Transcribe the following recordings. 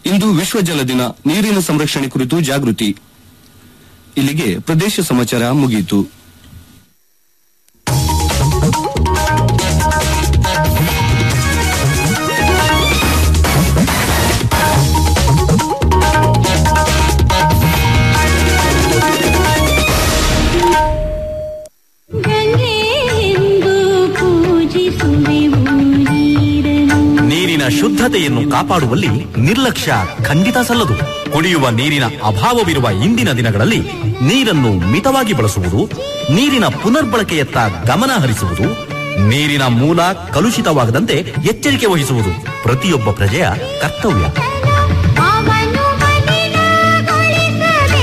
ಇಂದು ವಿಶ್ವ ಜಲ ದಿನ ನೀರಿನ ಸಂರಕ್ಷಣೆ ಕುರಿತು ಜಾಗೃತಿ ಇಲ್ಲಿಗೆ ಪ್ರದೇಶ ಸಮಾಚಾರ ಮುಗಿಯಿತು ಗಂಗೆಯೆಂದು ಪೂಜಿಸುವೆವು ನೀರನ್ನು ನೀರಿನ ಶುದ್ಧತೆಯನ್ನು ಕಾಪಾಡುವಲ್ಲಿ ನಿರ್ಲಕ್ಷ್ಯ ಖಂಡಿತ ಸಲ್ಲದು ಕುಡಿಯುವ ನೀರಿನ ಅಭಾವವಿರುವ ಇಂದಿನ ದಿನಗಳಲ್ಲಿ ನೀರನ್ನು ಮಿತವಾಗಿ ಬಳಸುವುದು ನೀರಿನ ಪುನರ್ಬಳಕೆಯತ್ತ ಗಮನ ಹರಿಸುವುದು ನೀರಿನ ಮೂಲ ಕಲುಷಿತವಾಗದಂತೆ ಎಚ್ಚರಿಕೆ ವಹಿಸುವುದು ಪ್ರತಿಯೊಬ್ಬ ಪ್ರಜೆಯ ಕರ್ತವ್ಯ ಅವನು ಮಲಿನಗೊಳಿಸಬೇಡ.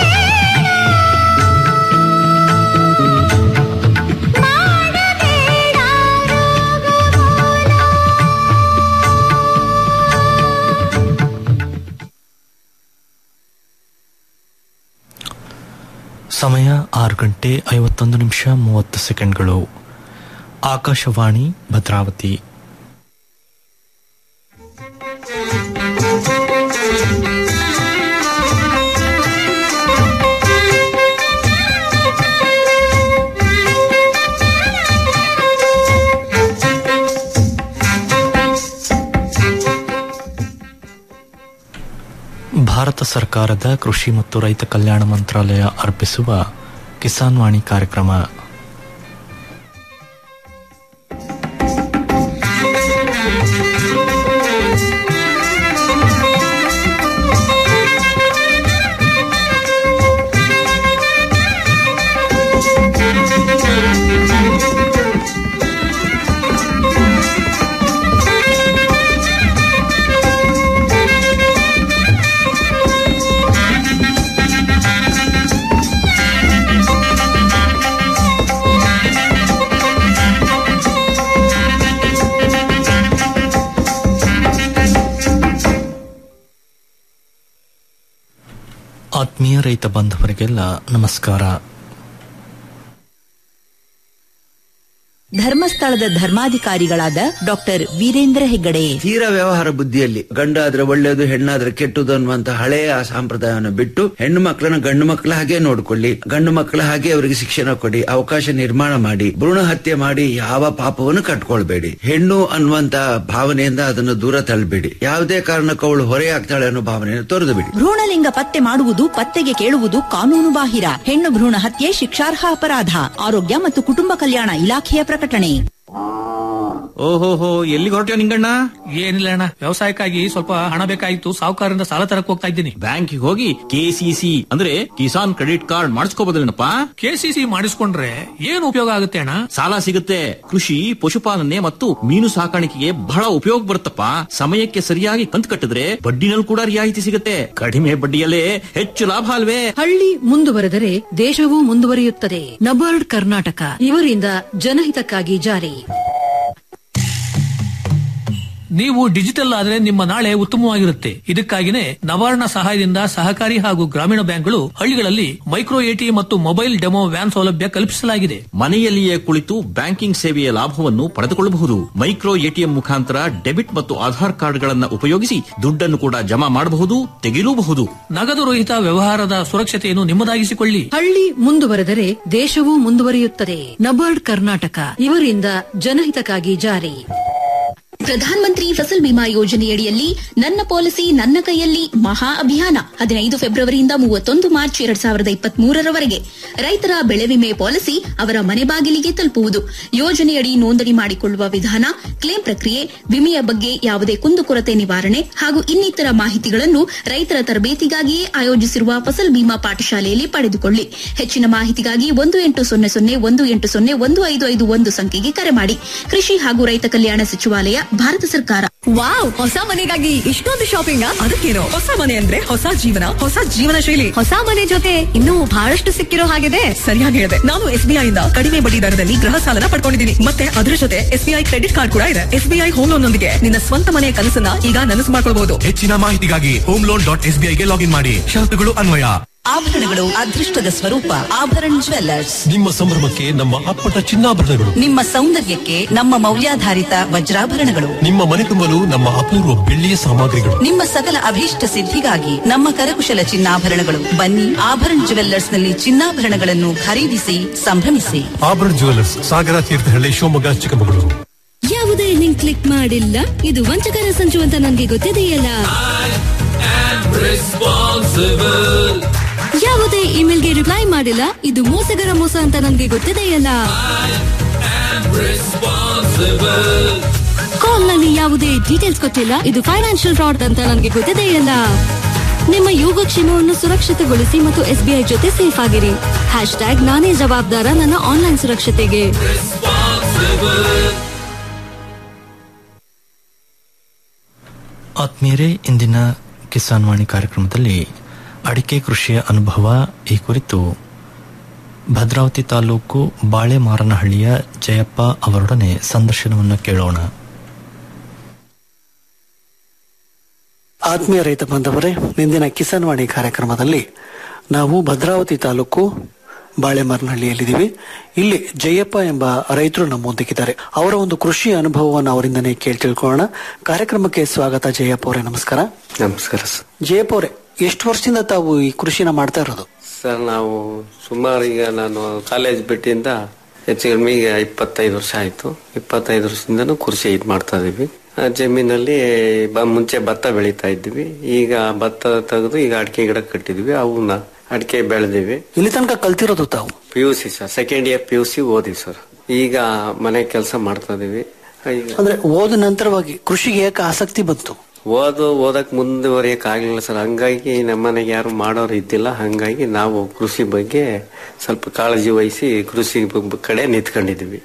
ಮಾಡಬೇಡ ರೋಗಮೂಲ. ಸಮಯ ಆರು ಗಂಟೆ ಐವತ್ತೊಂದು ನಿಮಿಷ ಮೂವತ್ತು ಸೆಕೆಂಡ್ಗಳು ಆಕಾಶವಾಣಿ ಭದ್ರಾವತಿ ಭಾರತ ಸರ್ಕಾರದ ಕೃಷಿ ಮತ್ತು ರೈತ ಕಲ್ಯಾಣ ಮಂತ್ರಾಲಯ ಅರ್ಪಿಸುವ ಕಿಸಾನ್ ವಾಣಿ ಕಾರ್ಯಕ್ರಮ ಆತ್ಮೀಯ ರೈತ ಬಾಂಧವರಿಗೆಲ್ಲ ನಮಸ್ಕಾರ ಧರ್ಮಸ್ಥಳದ ಧರ್ಮಾಧಿಕಾರಿಗಳಾದ ಡಾಕ್ಟರ್ ವೀರೇಂದ್ರ ಹೆಗ್ಗಡೆ ತೀರ ವ್ಯವಹಾರ ಬುದ್ಧಿಯಲ್ಲಿ ಗಂಡಾದ್ರೆ ಒಳ್ಳೇದು ಹೆಣ್ಣಾದ್ರೆ ಕೆಟ್ಟದು ಅನ್ನುವಂತ ಹಳೆಯ ಸಂಪ್ರದಾಯವನ್ನು ಬಿಟ್ಟು ಹೆಣ್ಣು ಮಕ್ಕಳನ್ನ ಗಂಡು ಮಕ್ಕಳ ಹಾಗೆ ನೋಡ್ಕೊಳ್ಳಿ ಗಂಡು ಮಕ್ಕಳ ಹಾಗೆ ಅವರಿಗೆ ಶಿಕ್ಷಣ ಕೊಡಿ ಅವಕಾಶ ನಿರ್ಮಾಣ ಮಾಡಿ ಭ್ರೂಣ ಹತ್ಯೆ ಮಾಡಿ ಯಾವ ಪಾಪವನ್ನು ಕಟ್ಕೊಳ್ಬೇಡಿ ಹೆಣ್ಣು ಅನ್ನುವಂತ ಭಾವನೆಯಿಂದ ಅದನ್ನು ದೂರ ತಳ್ಳಬೇಡಿ ಯಾವುದೇ ಕಾರಣಕ್ಕೂ ಅವಳು ಹೊರೆಯಾಗ್ತಾಳೆ ಅನ್ನೋ ಭಾವನೆಯನ್ನು ತೊರೆದು ಬಿಡಿ ಭ್ರೂಣಲಿಂಗ ಪತ್ತೆ ಮಾಡುವುದು ಪತ್ತೆಗೆ ಕೇಳುವುದು ಕಾನೂನು ಬಾಹಿರ ಹೆಣ್ಣು ಭ್ರೂಣ ಹತ್ಯೆ ಶಿಕ್ಷಾರ್ಹ ಅಪರಾಧ ಆರೋಗ್ಯ ಮತ್ತು ಕುಟುಂಬ ಕಲ್ಯಾಣ ಇಲಾಖೆಯ ಪ್ರಕಟಣೆ ಓಹೋಹೋ ಎಲ್ಲಿಗೆ ಹೊರಟ್ಯೋ ನಿಂಗಣ್ಣ ಏನಿಲ್ಲ ಅಣ್ಣ ವ್ಯವಸಾಯಕ್ಕಾಗಿ ಸ್ವಲ್ಪ ಹಣ ಬೇಕಾಗಿತ್ತು ಸಾಹುಕಾರರಿಂದ ಸಾಲ ತರಕ್ ಹೋಗ್ತಾ ಇದ್ದೀನಿ ಬ್ಯಾಂಕಿಗೆ ಹೋಗಿ ಕೆಸಿಸಿ ಅಂದ್ರೆ ಕಿಸಾನ್ ಕ್ರೆಡಿಟ್ ಕಾರ್ಡ್ ಮಾಡಿಸ್ಕೋಬೋದೇನಪ್ಪ ಕೆಸಿಸಿ ಮಾಡಿಸ್ಕೊಂಡ್ರೆ ಏನು ಉಪಯೋಗ ಆಗುತ್ತೆ ಅಣ್ಣ ಸಾಲ ಸಿಗುತ್ತೆ ಕೃಷಿ ಪಶುಪಾಲನೆ ಮತ್ತು ಮೀನು ಸಾಕಾಣಿಕೆಗೆ ಬಹಳ ಉಪಯೋಗ ಬರುತ್ತಪ್ಪ ಸಮಯಕ್ಕೆ ಸರಿಯಾಗಿ ಕಂತು ಕಟ್ಟಿದ್ರೆ ಬಡ್ಡಿನಲ್ಲಿ ಕೂಡ ರಿಯಾಯಿತಿ ಸಿಗುತ್ತೆ ಕಡಿಮೆ ಬಡ್ಡಿಯಲ್ಲೇ ಹೆಚ್ಚು ಲಾಭ ಅಲ್ವೇ ಹಳ್ಳಿ ಮುಂದುವರೆದರೆ ದೇಶವೂ ಮುಂದುವರಿಯುತ್ತದೆ ನಬಾರ್ಡ್ ಕರ್ನಾಟಕ ಇವರಿಂದ ಜನಹಿತಕ್ಕಾಗಿ ಜಾರಿ ನೀವು ಡಿಜಿಟಲ್ ಆದ್ರೆ ನಿಮ್ಮ ನಾಳೆ ಉತ್ತಮವಾಗಿರುತ್ತೆ ಇದಕ್ಕಾಗಿನೇ ನವಾರ್ಣ ಸಹಾಯದಿಂದ ಸಹಕಾರಿ ಹಾಗೂ ಗ್ರಾಮೀಣ ಬ್ಯಾಂಕ್ಗಳು ಹಳ್ಳಿಗಳಲ್ಲಿ ಮೈಕ್ರೋ ಎಟಿ ಮತ್ತು ಮೊಬೈಲ್ ಡೆಮೋ ವ್ಯಾನ್ ಸೌಲಭ್ಯ ಕಲ್ಪಿಸಲಾಗಿದೆ ಮನೆಯಲ್ಲಿಯೇ ಕುಳಿತು ಬ್ಯಾಂಕಿಂಗ್ ಸೇವೆಯ ಲಾಭವನ್ನು ಪಡೆದುಕೊಳ್ಳಬಹುದು ಮೈಕ್ರೋ ಎಟಿಎಂ ಮುಖಾಂತರ ಡೆಬಿಟ್ ಮತ್ತು ಆಧಾರ್ ಕಾರ್ಡ್ಗಳನ್ನು ಉಪಯೋಗಿಸಿ ದುಡ್ಡನ್ನು ಕೂಡ ಜಮಾ ಮಾಡಬಹುದು ತೆಗೆಯಲೂಬಹುದು ನಗದು ರಹಿತ ವ್ಯವಹಾರದ ಸುರಕ್ಷತೆಯನ್ನು ನಿಮ್ಮದಾಗಿಸಿಕೊಳ್ಳಿ ಹಳ್ಳಿ ಮುಂದುವರೆದರೆ ದೇಶವೂ ಮುಂದುವರಿಯುತ್ತದೆ ನಬಾರ್ಡ್ ಕರ್ನಾಟಕ ಇವರಿಂದ ಜನಹಿತಕ್ಕಾಗಿ ಜಾರಿ ಪ್ರಧಾನ ಮಂತ್ರಿ ಫಸಲ್ ಬಿಮಾ ಯೋಜನೆಯಡಿಯಲ್ಲಿ ನನ್ನ ಪಾಲಿಸಿ ನನ್ನ ಕೈಯಲ್ಲಿ ಮಹಾ ಅಭಿಯಾನ ಹದಿನೈದು ಫೆಬ್ರವರಿಯಿಂದ ಮೂವತ್ತೊಂದು ಮಾರ್ಚ್ ಎರಡ್ ಸಾವಿರದ ಇಪ್ಪತ್ತ್ ಮೂರರವರೆಗೆ ರೈತರ ಬೆಳೆ ವಿಮೆ ಪಾಲಿಸಿ ಅವರ ಮನೆ ಬಾಗಿಲಿಗೆ ತಲುಪುವುದು ಯೋಜನೆಯಡಿ ನೋಂದಣಿ ಮಾಡಿಕೊಳ್ಳುವ ವಿಧಾನ ಕ್ಲೇಮ್ ಪ್ರಕ್ರಿಯೆ ವಿಮೆಯ ಬಗ್ಗೆ ಯಾವುದೇ ಕುಂದುಕೊರತೆ ನಿವಾರಣೆ ಹಾಗೂ ಇನ್ನಿತರ ಮಾಹಿತಿಗಳನ್ನು ರೈತರ ತರಬೇತಿಗಾಗಿಯೇ ಆಯೋಜಿಸಿರುವ ಫಸಲ್ ಬಿಮಾ ಪಾಠಶಾಲೆಯಲ್ಲಿ ಪಡೆದುಕೊಳ್ಳಿ ಹೆಚ್ಚಿನ ಮಾಹಿತಿಗಾಗಿ ಒಂದು ಎಂಟು ಸೊನ್ನೆ ಸೊನ್ನೆ ಒಂದು ಎಂಟು ಸೊನ್ನೆ ಒಂದು ಐದು ಐದು ಒಂದು ಸಂಖ್ಯೆಗೆ ಕರೆ ಮಾಡಿ ಕೃಷಿ ಹಾಗೂ ರೈತ ಕಲ್ಯಾಣ ಸಚಿವಾಲಯ ಭಾರತ ಸರ್ಕಾರ ವಾವ್ ಹೊಸ ಮನೆಗಾಗಿ ಇಷ್ಟೊಂದು ಶಾಪಿಂಗ್ ಅದಕ್ಕೇನು ಹೊಸ ಮನೆ ಅಂದ್ರೆ ಹೊಸ ಜೀವನ ಹೊಸ ಜೀವನ ಶೈಲಿ ಹೊಸ ಮನೆ ಜೊತೆ ಇನ್ನೂ ಬಹಳಷ್ಟು ಸಿಕ್ಕಿರೋ ಹಾಗಿದೆ ಸರಿಯಾಗಿ ಹೇಳಿದೆ ನಾನು ಎಸ್ಬಿಐ ಇಂದ ಕಡಿಮೆ ಬಡ್ಡಿ ದರದಲ್ಲಿ ಗೃಹ ಸಾಲನ ಪಡ್ಕೊಂಡಿದ್ದೀನಿ ಮತ್ತೆ ಅದರ ಜೊತೆ ಎಸ್ಬಿಐ ಕ್ರೆಡಿಟ್ ಕಾರ್ಡ್ ಕೂಡ ಇದೆ ಎಸ್ಬಿಐ ಹೋಮ್ ಲೋನ್ ನೊಂದಿಗೆ ನಿನ್ನ ಸ್ವಂತ ಮನೆಯ ಕನಸನ್ನ ಈಗ ನನಸು ಮಾಡ್ಕೊಳ್ಬಹುದು ಹೆಚ್ಚಿನ ಮಾಹಿತಿಗಾಗಿ ಹೋಮ್ ಲೋನ್ ಡಾಟ್ ಎಸ್ ಗೆ ಲಾಗಿನ್ ಮಾಡಿ ಷರತ್ತುಗಳು ಅನ್ವಯ ಆಭರಣಗಳು ಅದೃಷ್ಟದ ಸ್ವರೂಪ ಆಭರಣ ಜ್ವೆಲ್ಲರ್ಸ್ ನಿಮ್ಮ ಸಂಭ್ರಮಕ್ಕೆ ನಮ್ಮ ಅಪ್ಪಟ ಚಿನ್ನಾಭರಣಗಳು ನಿಮ್ಮ ಸೌಂದರ್ಯಕ್ಕೆ ನಮ್ಮ ಮೌಲ್ಯಾಧಾರಿತ ವಜ್ರಾಭರಣಗಳು ನಿಮ್ಮ ಮನೆ ತುಂಬಲು ನಮ್ಮ ಅಪೂರ್ವ ಬೆಳ್ಳಿಯ ಸಾಮಗ್ರಿಗಳು ನಿಮ್ಮ ಸಕಲ ಅಭೀಷ್ಟ ಸಿದ್ಧಿಗಾಗಿ ನಮ್ಮ ಕರಕುಶಲ ಚಿನ್ನಾಭರಣಗಳು ಬನ್ನಿ ಆಭರಣ ಜ್ಯುವೆಲ್ಲರ್ಸ್ ನಲ್ಲಿ ಚಿನ್ನಾಭರಣಗಳನ್ನು ಖರೀದಿಸಿ ಸಂಭ್ರಮಿಸಿ ಆಭರಣ ಜುವೆಲ್ಲರ್ಸ್ ಸಾಗರ ತೀರ್ಥಹಳ್ಳಿ ಶಿವಮೊಗ್ಗ ಚಿಕ್ಕಮಗಳೂರು ಯಾವುದೇ ಲಿಂಕ್ ಕ್ಲಿಕ್ ಮಾಡಿಲ್ಲ ಇದು ವಂಚಕರ ಸಂಚು ಅಂತ ನನಗೆ ಗೊತ್ತಿದೆಯಲ್ಲ ಯಾವುದೇ ಇಮೇಲ್ಗೆ ರಿಪ್ಲೈ ಮಾಡಿಲ್ಲ ಇದು ಮೋಸಗರ ಮೋಸ ಅಂತ ನನಗೆ ಗೊತ್ತಿದೆಯಲ್ಲ ಕಾಲ್ ನಲ್ಲಿ ಯಾವುದೇ ಡೀಟೇಲ್ಸ್ ಕೊಟ್ಟಿಲ್ಲ ಇದು ಫೈನಾನ್ಷಿಯಲ್ ಫ್ರಾಡ್ ಅಂತ ನನಗೆ ಗೊತ್ತಿದೆಯಲ್ಲ ನಿಮ್ಮ ಯೋಗಕ್ಷೇಮವನ್ನು ಸುರಕ್ಷಿತಗೊಳಿಸಿ ಮತ್ತು ಎಸ್ಬಿಐ ಜೊತೆ ಸೇಫ್ ಆಗಿರಿ ಹ್ಯಾಶ್ ಟ್ಯಾಗ್ ನಾನೇ ಜವಾಬ್ದಾರ ನನ್ನ ಆನ್ಲೈನ್ ಸುರಕ್ಷತೆಗೆ ಆತ್ಮೀಯರೇ ಇಂದಿನ ಕಿಸಾನ್ ವಾಣಿ ಕಾರ್ಯಕ್ರಮದಲ್ಲಿ ಅಡಿಕೆ ಕೃಷಿಯ ಅನುಭವ ಈ ಕುರಿತು ಭದ್ರಾವತಿ ತಾಲೂಕು ಬಾಳೆಮಾರನಹಳ್ಳಿಯ ಜಯಪ್ಪ ಅವರೊಡನೆ ಸಂದರ್ಶನವನ್ನು ಕೇಳೋಣ ಆತ್ಮೀಯ ರೈತ ಬಾಂಧವರೇ ಇಂದಿನ ಕಿಸಾನ್ ವಾಣಿ ಕಾರ್ಯಕ್ರಮದಲ್ಲಿ ನಾವು ಭದ್ರಾವತಿ ತಾಲೂಕು ಬಾಳೆಮರನಹಳ್ಳಿಯಲ್ಲಿದ್ದೀವಿ ಇಲ್ಲಿ ಜಯಪ್ಪ ಎಂಬ ರೈತರು ನಮ್ಮೊಂದಿಗಿದ್ದಾರೆ ಅವರ ಒಂದು ಕೃಷಿ ಅನುಭವವನ್ನು ಅವರಿಂದನೇ ಕೇಳಿ ತಿಳ್ಕೊಳ್ಳೋಣ ಕಾರ್ಯಕ್ರಮಕ್ಕೆ ಸ್ವಾಗತ ಜಯಪ್ಪ ಅವರೇ ನಮಸ್ಕಾರ ನಮಸ್ಕಾರ ಸರ್ ಜಯಪ್ಪ ಅವರೇ ಎಷ್ಟು ವರ್ಷದಿಂದ ತಾವು ಈ ಕೃಷಿನ ಮಾಡ್ತಾ ಇರೋದು ಸರ್ ನಾವು ಸುಮಾರು ಈಗ ನಾನು ಕಾಲೇಜ್ ಬಿಟ್ಟಿಂದ ಹೆಚ್ಚು ಕಡಿಮೆ ಈಗ ಇಪ್ಪತ್ತೈದು ವರ್ಷ ಆಯ್ತು ಇಪ್ಪತ್ತೈದು ವರ್ಷದಿಂದನೂ ಕೃಷಿ ಇದು ಮಾಡ್ತಾ ಇದೀವಿ ಆ ಜಮೀನಲ್ಲಿ ಬ- ಮುಂಚೆ ಭತ್ತ ಬೆಳೀತಾ ಇದ್ವಿ ಈಗ ಭತ್ತ ತೆಗೆದು ಈಗ ಅಡಿಕೆ ಗಿಡ ಕಟ್ಟಿದ್ವಿ ಅವನ್ನ ಅಡಿಕೆ ಬೆಳೆದಿವಿ ಇಲ್ಲಿ ತನಕ ಕಲ್ತಿರೋದು ತಾವು P U C sir second year P U C ಓದಿವಿ ಸರ್ ಈಗ ಮನೆ ಕೆಲಸ ಮಾಡ್ತಾ ಇದೀವಿ ಈಗ ಅಂದ್ರೆ ಓದ ನಂತರವಾಗಿ ಕೃಷಿಗೆ ಯಾಕೆ ಆಸಕ್ತಿ ಬಂತು ಓದು ಓದಕ್ ಮುಂದುವರಿಯಕ್ ಆಗ್ಲಿಲ್ಲ ಸರ್ ಹಂಗಾಗಿ ನಮ್ಮನೆಗೆ ಯಾರು ಮಾಡೋರು ಇದ್ದಿಲ್ಲ ಹಂಗಾಗಿ ನಾವು ಕೃಷಿ ಬಗ್ಗೆ ಸ್ವಲ್ಪ ಕಾಳಜಿ ವಹಿಸಿ ಕೃಷಿ ಬ- ಕಡೆ ನಿಂತ್ಕೊಂಡಿದ್ವಿ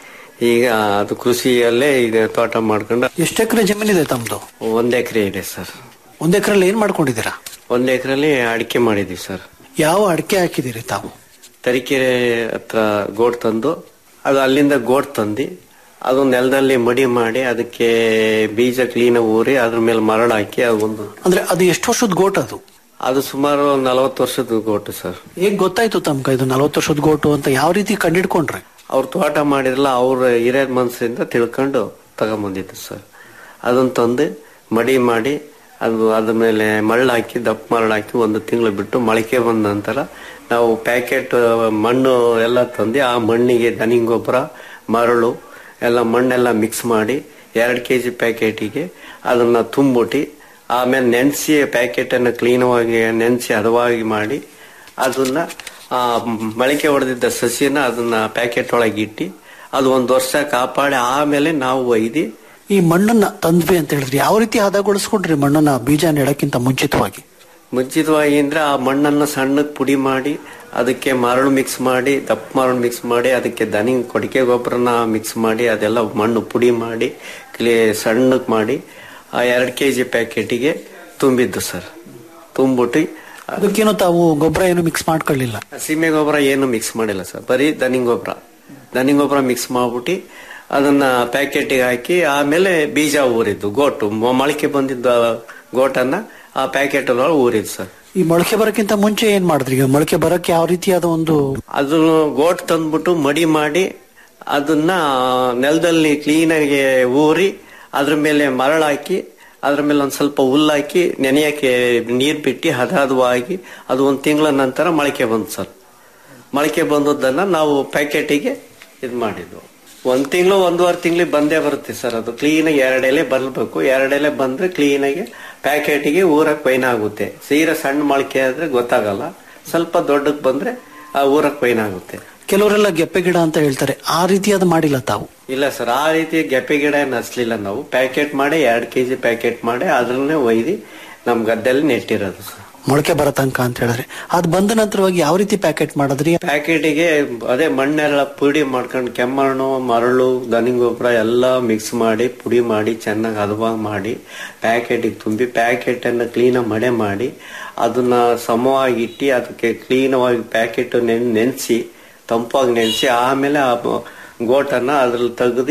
ಈಗ ಅದು ಕೃಷಿಯಲ್ಲೇ ಈಗ ತೋಟ ಮಾಡ್ಕೊಂಡು ಎಷ್ಟು ಎಕರೆ ಜಮೀನಿದೆ ತಮ್ದು ಒಂದ್ ಎಕರೆ ಇದೆ ಸರ್ ಒಂದ್ ಎಕರೆಲ್ಲಿ ಏನ್ ಮಾಡ್ಕೊಂಡಿದ್ದೀರಾ ಒಂದ್ ಎಕರೆಲಿ ಅಡಿಕೆ ಮಾಡಿದೀವಿ ಸರ್ ಯಾವ ಅಡಿಕೆ ಹಾಕಿದಿರಿ ತಾವು ತರೀಕೆರೆ ಹತ್ರ ಗೋಟ್ ತಂದು ಅದು ಅಲ್ಲಿಂದ ಗೋಟ್ ತಂದು ಅದು ನೆಲದಲ್ಲಿ ಮಡಿ ಮಾಡಿ ಅದಕ್ಕೆ ಬೀಜ ಕ್ಲೀನ್ ಊರಿ ಅದ್ರ ಮೇಲೆ ಮರಳು ಹಾಕಿ ಅದೊಂದು ಅಂದ್ರೆ ಅದು ಎಷ್ಟು ವರ್ಷದ ಗೋಟ್ ಅದು ಅದು ಸುಮಾರು ನಲವತ್ತು ವರ್ಷದ ಗೋಟು ಸರ್ ಹೇಗ್ ಗೊತ್ತಾಯ್ತು ತಮ್ಗ ಇದು ನಲವತ್ತು ವರ್ಷದ ಗೋಟು ಅಂತ ಯಾವ ರೀತಿ ಕಂಡಿಡ್ಕೊಂಡ್ರೆ ಅವ್ರು ತೋಟ ಮಾಡಿರಲ್ಲ ಅವ್ರ ಹಿರಿಯರ ಮನಸ್ಸಿಂದ ತಿಳ್ಕೊಂಡು ತಗೊಂಬಂದಿದ್ದು ಸರ್ ಅದನ್ನ ತಂದು ಮಡಿ ಮಾಡಿ ಅದು ಅದ್ರ ಮೇಲೆ ಮರಳು ಹಾಕಿ ದಪ್ಪ ಮರಳು ಹಾಕಿ ಒಂದು ತಿಂಗಳು ಬಿಟ್ಟು ಮೊಳಕೆ ಬಂದ ನಂತರ ನಾವು ಪ್ಯಾಕೆಟ್ ಮಣ್ಣು ಎಲ್ಲ ತಂದು ಆ ಮಣ್ಣಿಗೆ ದನಿ ಗೊಬ್ಬರ ಮರಳು ಎಲ್ಲ ಮಣ್ಣೆಲ್ಲ ಮಿಕ್ಸ್ ಮಾಡಿ ಎರಡು ಕೆ ಜಿ ಪ್ಯಾಕೆಟಿಗೆ ಅದನ್ನ ತುಂಬಿಟ್ಟು ಆಮೇಲೆ ನೆನೆಸಿ ಪ್ಯಾಕೆಟನ್ನು ಕ್ಲೀನವಾಗಿ ನೆನೆಸಿ ಹದವಾಗಿ ಮಾಡಿ ಅದನ್ನ ಆ ಮೊಳಕೆ ಹೊಡೆದಿದ್ದ ಸಸಿನ ಅದನ್ನ ಪ್ಯಾಕೆಟ್ ಒಳಗೆ ಇಟ್ಟು ಅದು ಒಂದು ವರ್ಷ ಕಾಪಾಡಿ ಆಮೇಲೆ ನಾವು ಒಯ್ದು ಈ ಮಣ್ಣನ್ನ ತಂದ್ವಿ ಅಂತ ಹೇಳಿದ್ರಿ ಯಾವ ರೀತಿ ಹದಗೊಳಿಸ್ಕೊಂಡ್ರಿ ಮಣ್ಣನ್ನ ಬೀಜ ನೆಡಕ್ಕಿಂತ ಮುಂಚಿತವಾಗಿ ಮುಂಚಿತವಾಗಿ ಅಂದ್ರೆ ಆ ಮಣ್ಣನ್ನು ಸಣ್ಣಕ್ಕೆ ಪುಡಿ ಮಾಡಿ ಅದಕ್ಕೆ ಮರಳು ಮಿಕ್ಸ್ ಮಾಡಿ ದಪ್ಪ ಮರಳು ಮಿಕ್ಸ್ ಮಾಡಿ ಅದಕ್ಕೆ ದನಿ ಕೊಡಿಕೆ ಗೊಬ್ಬರನ ಮಿಕ್ಸ್ ಮಾಡಿ ಅದೆಲ್ಲ ಮಣ್ಣು ಪುಡಿ ಮಾಡಿ ಕ್ಲೇ ಸಣ್ಣಕ್ಕೆ ಮಾಡಿ ಆ ಎರಡು ಕೆ ಜಿ ಪ್ಯಾಕೆಟಿಗೆ ತುಂಬಿದ್ದು ಸರ್ ತುಂಬಿಟ್ಟು ಅದಕ್ಕೇನು ತಾವು ಗೊಬ್ಬರ ಏನು ಮಿಕ್ಸ್ ಮಾಡ್ಕೊಳ್ಳಿಲ್ಲ ಸೀಮೆ ಗೊಬ್ಬರ ಏನು ಮಿಕ್ಸ್ ಮಾಡಿಲ್ಲ ಸರ್ ಬರೀ ದನಿ ಗೊಬ್ಬರ ದನಿ ಗೊಬ್ಬರ ಮಿಕ್ಸ್ ಮಾಡ್ಬಿಟ್ಟು ಅದನ್ನ ಪ್ಯಾಕೆಟಿಗೆ ಹಾಕಿ ಆಮೇಲೆ ಬೀಜ ಊರಿದ್ದು ಗೋಟು ಮೊ- ಮೊಳಕೆ ಬಂದಿದ್ದ ಗೋಟನ್ನ ಆ ಪ್ಯಾಕೆಟ್ ಒಳಗೆ ಊರಿದ್ದು ಸರ್ ಈ ಮೊಳಕೆ ಬರಕ್ಕಿಂತ ಮುಂಚೆ ಏನ್ ಮಾಡಿದ್ರಿ ಈಗ ಮೊಳಕೆ ಬರಕ್ಕೆ ಯಾವ ರೀತಿಯಾದ ಒಂದು ಅದನ್ನು ಗೋಟ್ ತಂದ್ಬಿಟ್ಟು ಮಡಿ ಮಾಡಿ ಅದನ್ನ ನೆಲದಲ್ಲಿ ಕ್ಲೀನಾಗಿ ಊರಿ ಅದ್ರ ಮೇಲೆ ಮರಳು ಹಾಕಿ ಅದ್ರ ಮೇಲೆ ಒಂದ್ ಸ್ವಲ್ಪ ಹುಲ್ಲು ಹಾಕಿ ನೆನೆಯಕ್ಕೆ ನೀರ್ ಬಿಟ್ಟು ಹದ ಹದವಾಗಿ ಅದು ಒಂದ್ ತಿಂಗಳ ನಂತರ ಮೊಳಕೆ ಬಂತು ಸರ್ ಮೊಳಕೆ ಬಂದದ್ದನ್ನ ನಾವು ಪ್ಯಾಕೆಟಿಗೆ ಇದು ಮಾಡಿದ್ವು ಒಂದ್ ತಿಂಗಳು ಒಂದೂವರೆ ತಿಂಗಳಿಗೆ ಬಂದೇ ಬರುತ್ತೆ ಸರ್ ಅದು ಕ್ಲೀನಾಗಿ ಎರಡೆಲೆ ಬರಬೇಕು ಎರಡೆಲೆ ಬಂದ್ರೆ ಕ್ಲೀನಾಗಿ ಪ್ಯಾಕೆಟಿಗೆ ಊರಕ್ ಪೈನ ಆಗುತ್ತೆ ಸೀರಾ ಸಣ್ಣ ಮೊಳಕೆ ಆದ್ರೆ ಗೊತ್ತಾಗಲ್ಲ ಸ್ವಲ್ಪ ದೊಡ್ಡಕ್ ಬಂದ್ರೆ ಆ ಊರಕ್ ಪೈನ ಆಗುತ್ತೆ ಕೆಲವರೆಲ್ಲ ಗೆಪ್ಪೆ ಗಿಡ ಅಂತ ಹೇಳ್ತಾರೆ ಆ ರೀತಿಯಾದ ಮಾಡಿಲ್ಲ ತಾವು ಇಲ್ಲ ಸರ್ ಆ ರೀತಿ ಗೆಪ್ಪೆ ಗಿಡ ಏನ್ ಹಚ್ಲಿಲ್ಲ ನಾವು ಪ್ಯಾಕೆಟ್ ಮಾಡಿ ಎರಡ್ ಕೆಜಿ ಪ್ಯಾಕೆಟ್ ಮಾಡಿ ಅದನ್ನೇ ಒಯ್ದು ನಮ್ ಗದ್ದೆಲ್ಲಿ ನೆಟ್ಟಿರೋದು ಸರ್ ಮೊಳಕೆ ಬರೋ ತನಕ ಅಂತ ಹೇಳಿದ್ರೆ ಅದ್ ಬಂದ ನಂತರವಾಗಿ ಯಾವ ರೀತಿ ಪ್ಯಾಕೆಟ್ ಮಾಡಿದ್ರಿ ಪ್ಯಾಕೆಟಿಗೆ ಅದೇ ಮಣ್ಣೆಲ್ಲ ಪುಡಿ ಮಾಡ್ಕೊಂಡು ಕೆಮ್ಮಣ್ಣು ಮರಳು ದನಿ ಗೊಬ್ಬರ ಎಲ್ಲ ಮಿಕ್ಸ್ ಮಾಡಿ ಪುಡಿ ಮಾಡಿ ಚೆನ್ನಾಗಿ ಹದವಾಗಿ ಮಾಡಿ ಪ್ಯಾಕೆಟಿಗೆ ತುಂಬಿ ಪ್ಯಾಕೆಟ್ ಅನ್ನ ಕ್ಲೀನ್ ಮಡೆ ಮಾಡಿ ಅದನ್ನ ಸಮವಾಗಿ ಇಟ್ಟು ಅದಕ್ಕೆ ಕ್ಲೀನವಾಗಿ ಪ್ಯಾಕೆಟ್ ನೆನ್ ನೆನೆಸಿ ತಂಪಾಗಿ ನೆನೆಸಿ ಆಮೇಲೆ ಆ ಬ- ಗೋಟನ್ನ ಅದ್ರಲ್ಲಿ ತೆಗ್ದು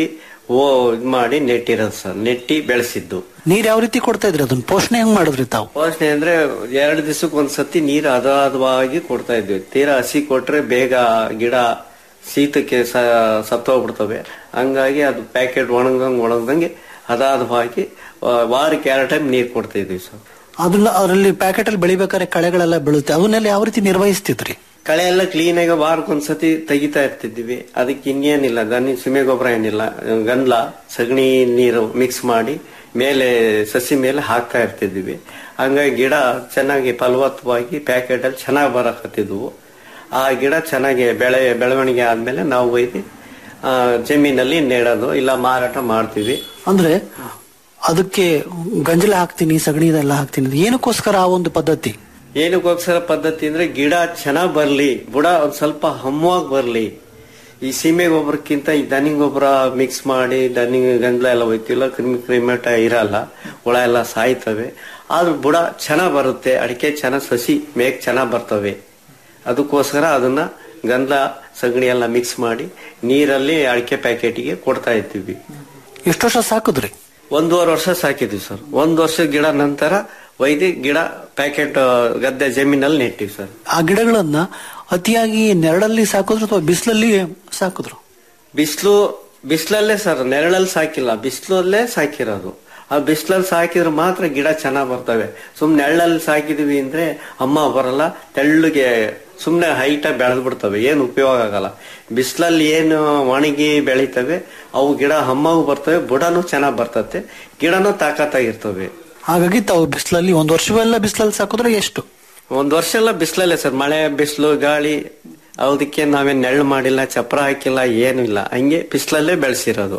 ಓ ಇದ್ ಮಾಡಿ ನೆಟ್ಟಿರೋದು ಸರ್ ನೆಟ್ಟಿ ಬೆಳೆಸಿದ್ದು ನೀರ್ ಯಾವ ರೀತಿ ಕೊಡ್ತಾ ಇದ್ರಿ ಅದನ್ನ ಪೋಷಣೆ ಹೆಂಗ್ ಮಾಡಿದ್ರಿ ತಾವು ಪೋಷಣೆ ಅಂದ್ರೆ ಎರಡು ದಿವಸಕ್ಕೆ ಒಂದ್ಸತಿ ನೀರು ಅದಾದವಾಗಿ ಕೊಡ್ತಾ ಇದ್ವಿ ತೀರಾ ಹಸಿ ಕೊಟ್ರೆ ಬೇಗ ಗಿಡ ಶೀತಕ್ಕೆ ಸ- ಸತ್ತೋಗ್ಬಿಡ್ತವೆ ಹಂಗಾಗಿ ಅದು ಪ್ಯಾಕೆಟ್ ಒಣಗಂಗ್ ಒಣಗದಂಗೆ ಅದಾದವಾಗಿ ಆ, ವಾರಕ್ಕೆ ಎರಡು ಟೈಮ್ ನೀರು ಕೊಡ್ತಾ ಇದ್ವಿ ಸರ್ ಅದನ್ನ ಅದರಲ್ಲಿ ಪ್ಯಾಕೆಟ್ ಅಲ್ಲಿ ಬೆಳಿಬೇಕಾದ್ರೆ ಕಳೆಗಳೆಲ್ಲ ಬೀಳುತ್ತೆ ಅವನ್ನೆಲ್ಲ ಯಾವ ರೀತಿ ನಿರ್ವಹಿಸ್ತಿದ್ರಿ ಕಳೆ ಎಲ್ಲ ಕ್ಲೀನ್ ಆಗಿ ವಾರಕ್ಕೊಂದ್ಸತಿ ತೆಗಿತಾ ಇರ್ತಿದ್ವಿ ಅದಕ್ಕೆ ಇನ್ನೇನಿಲ್ಲ ದನಿ ಸಿಮೆ ಗೊಬ್ಬರ ಏನಿಲ್ಲ ಗಂಧ ಸಗಣಿ ನೀರು ಮಿಕ್ಸ್ ಮಾಡಿ ಮೇಲೆ ಸಸಿ ಮೇಲೆ ಹಾಕ್ತಾ ಇರ್ತಿದ್ವಿ ಹಂಗಾಗಿ ಗಿಡ ಚೆನ್ನಾಗಿ ಫಲವತ್ತವಾಗಿ ಪ್ಯಾಕೆಟ್ ಅಲ್ಲಿ ಚೆನ್ನಾಗಿ ಬರಕತ್ತಿದ್ವು ಆ ಗಿಡ ಚೆನ್ನಾಗಿ ಬೆಳೆ ಬೆಳವಣಿಗೆ ಆದ್ಮೇಲೆ ನಾವು ಒಯ್ದು ಆ, ಜಮೀನಲ್ಲಿ ನೆಡೋದು ಇಲ್ಲ ಮಾರಾಟ ಮಾಡ್ತೀವಿ ಅಂದ್ರೆ ಅದಕ್ಕೆ ಗಂಜಲ ಹಾಕ್ತೀನಿ ಸಗಣಿ ಇದೆಲ್ಲ ಹಾಕ್ತೀನಿ ಏನಕ್ಕೋಸ್ಕರ ಆ ಒಂದು ಪದ್ಧತಿ ಏನಕ್ಕೋಸ್ಕರ ಪದ್ಧತಿ ಅಂದ್ರೆ ಗಿಡ ಚೆನ್ನಾಗ್ ಬರ್ಲಿ ಬುಡ ಒಂದ್ ಸ್ವಲ್ಪ ಹಮ್ಮವಾಗಿ ಬರ್ಲಿ ಈ ಸೀಮೆ ಗೊಬ್ಬರಕ್ಕಿಂತ ಈ ದನಿ ಗೊಬ್ಬರ ಮಿಕ್ಸ್ ಮಾಡಿ ದನಿ ಗಂಜಲ ಎಲ್ಲ ಹೋಯ್ತಿಲ್ಲ ಕ್ರಿಮಿ ಕ್ರಿಮಿಟ ಇರಲ್ಲ ಹುಳ ಎಲ್ಲ ಸಾಯ್ತವೆ ಆದ್ರೂ ಬುಡ ಚೆನ್ನಾಗ್ ಬರುತ್ತೆ ಅಡಿಕೆ ಚೆನ್ನಾಗ್ ಸಸಿ ಮೇಕ್ ಚೆನ್ನಾಗ್ ಬರ್ತವೆ ಅದಕ್ಕೋಸ್ಕರ ಅದನ್ನ ಗಂಧ ಸಗಣಿ ಎಲ್ಲ ಮಿಕ್ಸ್ ಮಾಡಿ ನೀರಲ್ಲಿ ಅಡಿಕೆ ಪ್ಯಾಕೆಟ್ಗೆ ಕೊಡ್ತಾ ಇರ್ತೀವಿ ಎಷ್ಟು ವರ್ಷ ಸಾಕಿದ್ರಿ ಒಂದೂವರೆ ವರ್ಷ ಸಾಕಿದ್ವಿ ಸರ್ ಒಂದ್ ವರ್ಷ ಗಿಡ ನಂತರ ಒಯ್ದು ಗಿಡ ಪ್ಯಾಕೆಟ್ ಗದ್ದೆ ಜಮೀನಲ್ಲಿ ನೆಟ್ಟಿವಿ ಸರ್ ಆ ಗಿಡಗಳನ್ನ ಅತಿಯಾಗಿ ನೆರಳಲ್ಲಿ ಸಾಕಿದ್ರು ಅಥವಾ ಬಿಸಿಲಲ್ಲಿ ಸಾಕಿದ್ರು ಬಿಸಿಲು ಬಿಸಿಲಲ್ಲೇ ಸರ್ ನೆರಳಲ್ಲಿ ಸಾಕಿಲ್ಲ ಬಿಸಿಲಲ್ಲೇ ಸಾಕಿರೋದು ಆ ಬಿಸಿಲಲ್ಲಿ ಸಾಕಿದ್ರೆ ಮಾತ್ರ ಗಿಡ ಚೆನ್ನಾಗ್ ಬರ್ತವೆ ಸುಮ್ನೆ ನೆರಳಲ್ಲಿ ಸಾಕಿದ್ವಿ ಅಂದ್ರೆ ಅಮ್ಮ ಬರಲ್ಲ ತೆಳ್ಳಗೆ ಸುಮ್ನೆ ಹೈಟ್ ಬೆಳೆದ್ ಬಿಡ್ತವೆ ಏನು ಉಪಯೋಗ ಆಗಲ್ಲ ಬಿಸಿಲಲ್ಲಿ ಏನು ಒಣಗಿ ಬೆಳಿತವೆ ಅವು ಗಿಡ ಹಮ್ಮಾವು ಬರ್ತವೆ ಬುಡನೂ ಚೆನ್ನಾಗ್ ಬರ್ತತೆ ಗಿಡನೂ ತಾಕತ್ತಾಗಿರ್ತವೆ ಹಾಗಾಗಿ ತಾವು ಬಿಸಿಲಲ್ಲಿ ಒಂದ್ ವರ್ಷವೆಲ್ಲ ಬಿಸಿಲಲ್ಲಿ ಸಾಕಿದ್ರೆ ಎಷ್ಟು ಒಂದ್ ವರ್ಷ ಎಲ್ಲ ಬಿಸಿಲಲ್ಲೇ ಸರ್ ಮಳೆ ಬಿಸಿಲು ಗಾಳಿ ಅದಕ್ಕೆ ನಾವೇನ್ ನೆರಳು ಮಾಡಿಲ್ಲ ಚಪ್ರ ಹಾಕಿಲ್ಲ ಏನು ಇಲ್ಲ ಹಂಗೆ ಬಿಸಿಲಲ್ಲೇ ಬೆಳೆಸಿರೋದು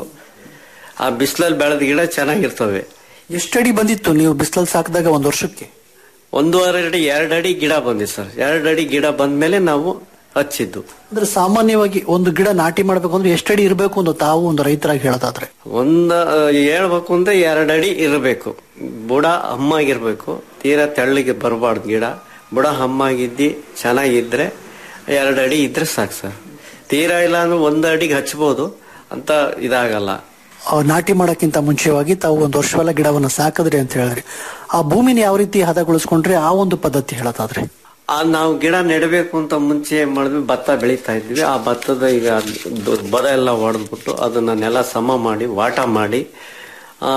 ಆ ಬಿಸಿಲಲ್ಲಿ ಬೆಳೆದ ಗಿಡ ಚೆನ್ನಾಗಿರ್ತವೆ ಎಷ್ಟಡಿ ಬಂದಿತ್ತು ನೀವು ಬಿಸಿಲಲ್ಲಿ ಸಾಕಿದಾಗ ಒಂದ್ ವರ್ಷಕ್ಕೆ ಒಂದೂವರೆ ಅಡಿ ಎರಡು ಅಡಿ ಗಿಡ ಬಂದಿದೆ ಸರ್ ಎರಡು ಅಡಿ ಗಿಡ ಬಂದ್ಮೇಲೆ ನಾವು ಹಚ್ಚಿದ್ದು ಅಂದ್ರೆ ಸಾಮಾನ್ಯವಾಗಿ ಒಂದು ಗಿಡ ನಾಟಿ ಮಾಡ್ಬೇಕು ಅಂದ್ರೆ ಎಷ್ಟಡಿ ಇರಬೇಕು ಅಂತ ತಾವು ಒಂದು ರೈತರಾಗಿ ಹೇಳೋದಾದ್ರೆ ಒಂದ ಆ, ಹೇಳ್ಬೇಕು ಅಂದ್ರೆ ಎರಡು ಅಡಿ ಇರಬೇಕು ಬುಡ ಹಮ್ಮಾಗಿರ್ಬೇಕು ತೀರಾ ತೆಳ್ಳಗೆ ಬರಬಾರ್ದು ಗಿಡ ಬುಡ ಹಮ್ಮಾಗಿದ್ದಿ ಚೆನ್ನಾಗಿದ್ರೆ ಎರಡು ಅಡಿ ಇದ್ರೆ ಸಾಕು ಸರ್ ತೀರಾ ಇಲ್ಲ ಅಂದ್ರೆ ಒಂದು ಅಡಿಗೆ ಹಚ್ಬೋದು ಅಂತ ಇದಾಗಲ್ಲ ಆ ನಾಟಿ ಮಾಡಕ್ಕಿಂತ ಮುಂಚೆವಾಗಿ ತಾವು ಒಂದು ವರ್ಷವೆಲ್ಲ ಗಿಡವನ್ನ ಸಾಕಿದ್ರಿ ಅಂತ ಹೇಳಿದ್ರಿ ಆ ಭೂಮಿನ ಯಾವ ರೀತಿ ಹದಗೊಳಿಸ್ಕೊಂಡ್ರೆ ಆ ಒಂದು ಪದ್ಧತಿ ಹೇಳೋದಾದ್ರೆ ಆ ನಾವು ಗಿಡ ನೆಡಬೇಕು ಅಂತ ಮುಂಚೆ ಏನ್ ಮಾಡಿದ್ವಿ ಭತ್ತ ಬೆಳೀತಾ ಇದ್ವಿ ಆ ಭತ್ತದ ಈಗ ದ- ಬದ ಎಲ್ಲ ಹೊಡೆದ್ಬಿಟ್ಟು ಅದನ್ನ ನೆಲ ಸಮ ಮಾಡಿ ವಾಟ ಮಾಡಿ ಆ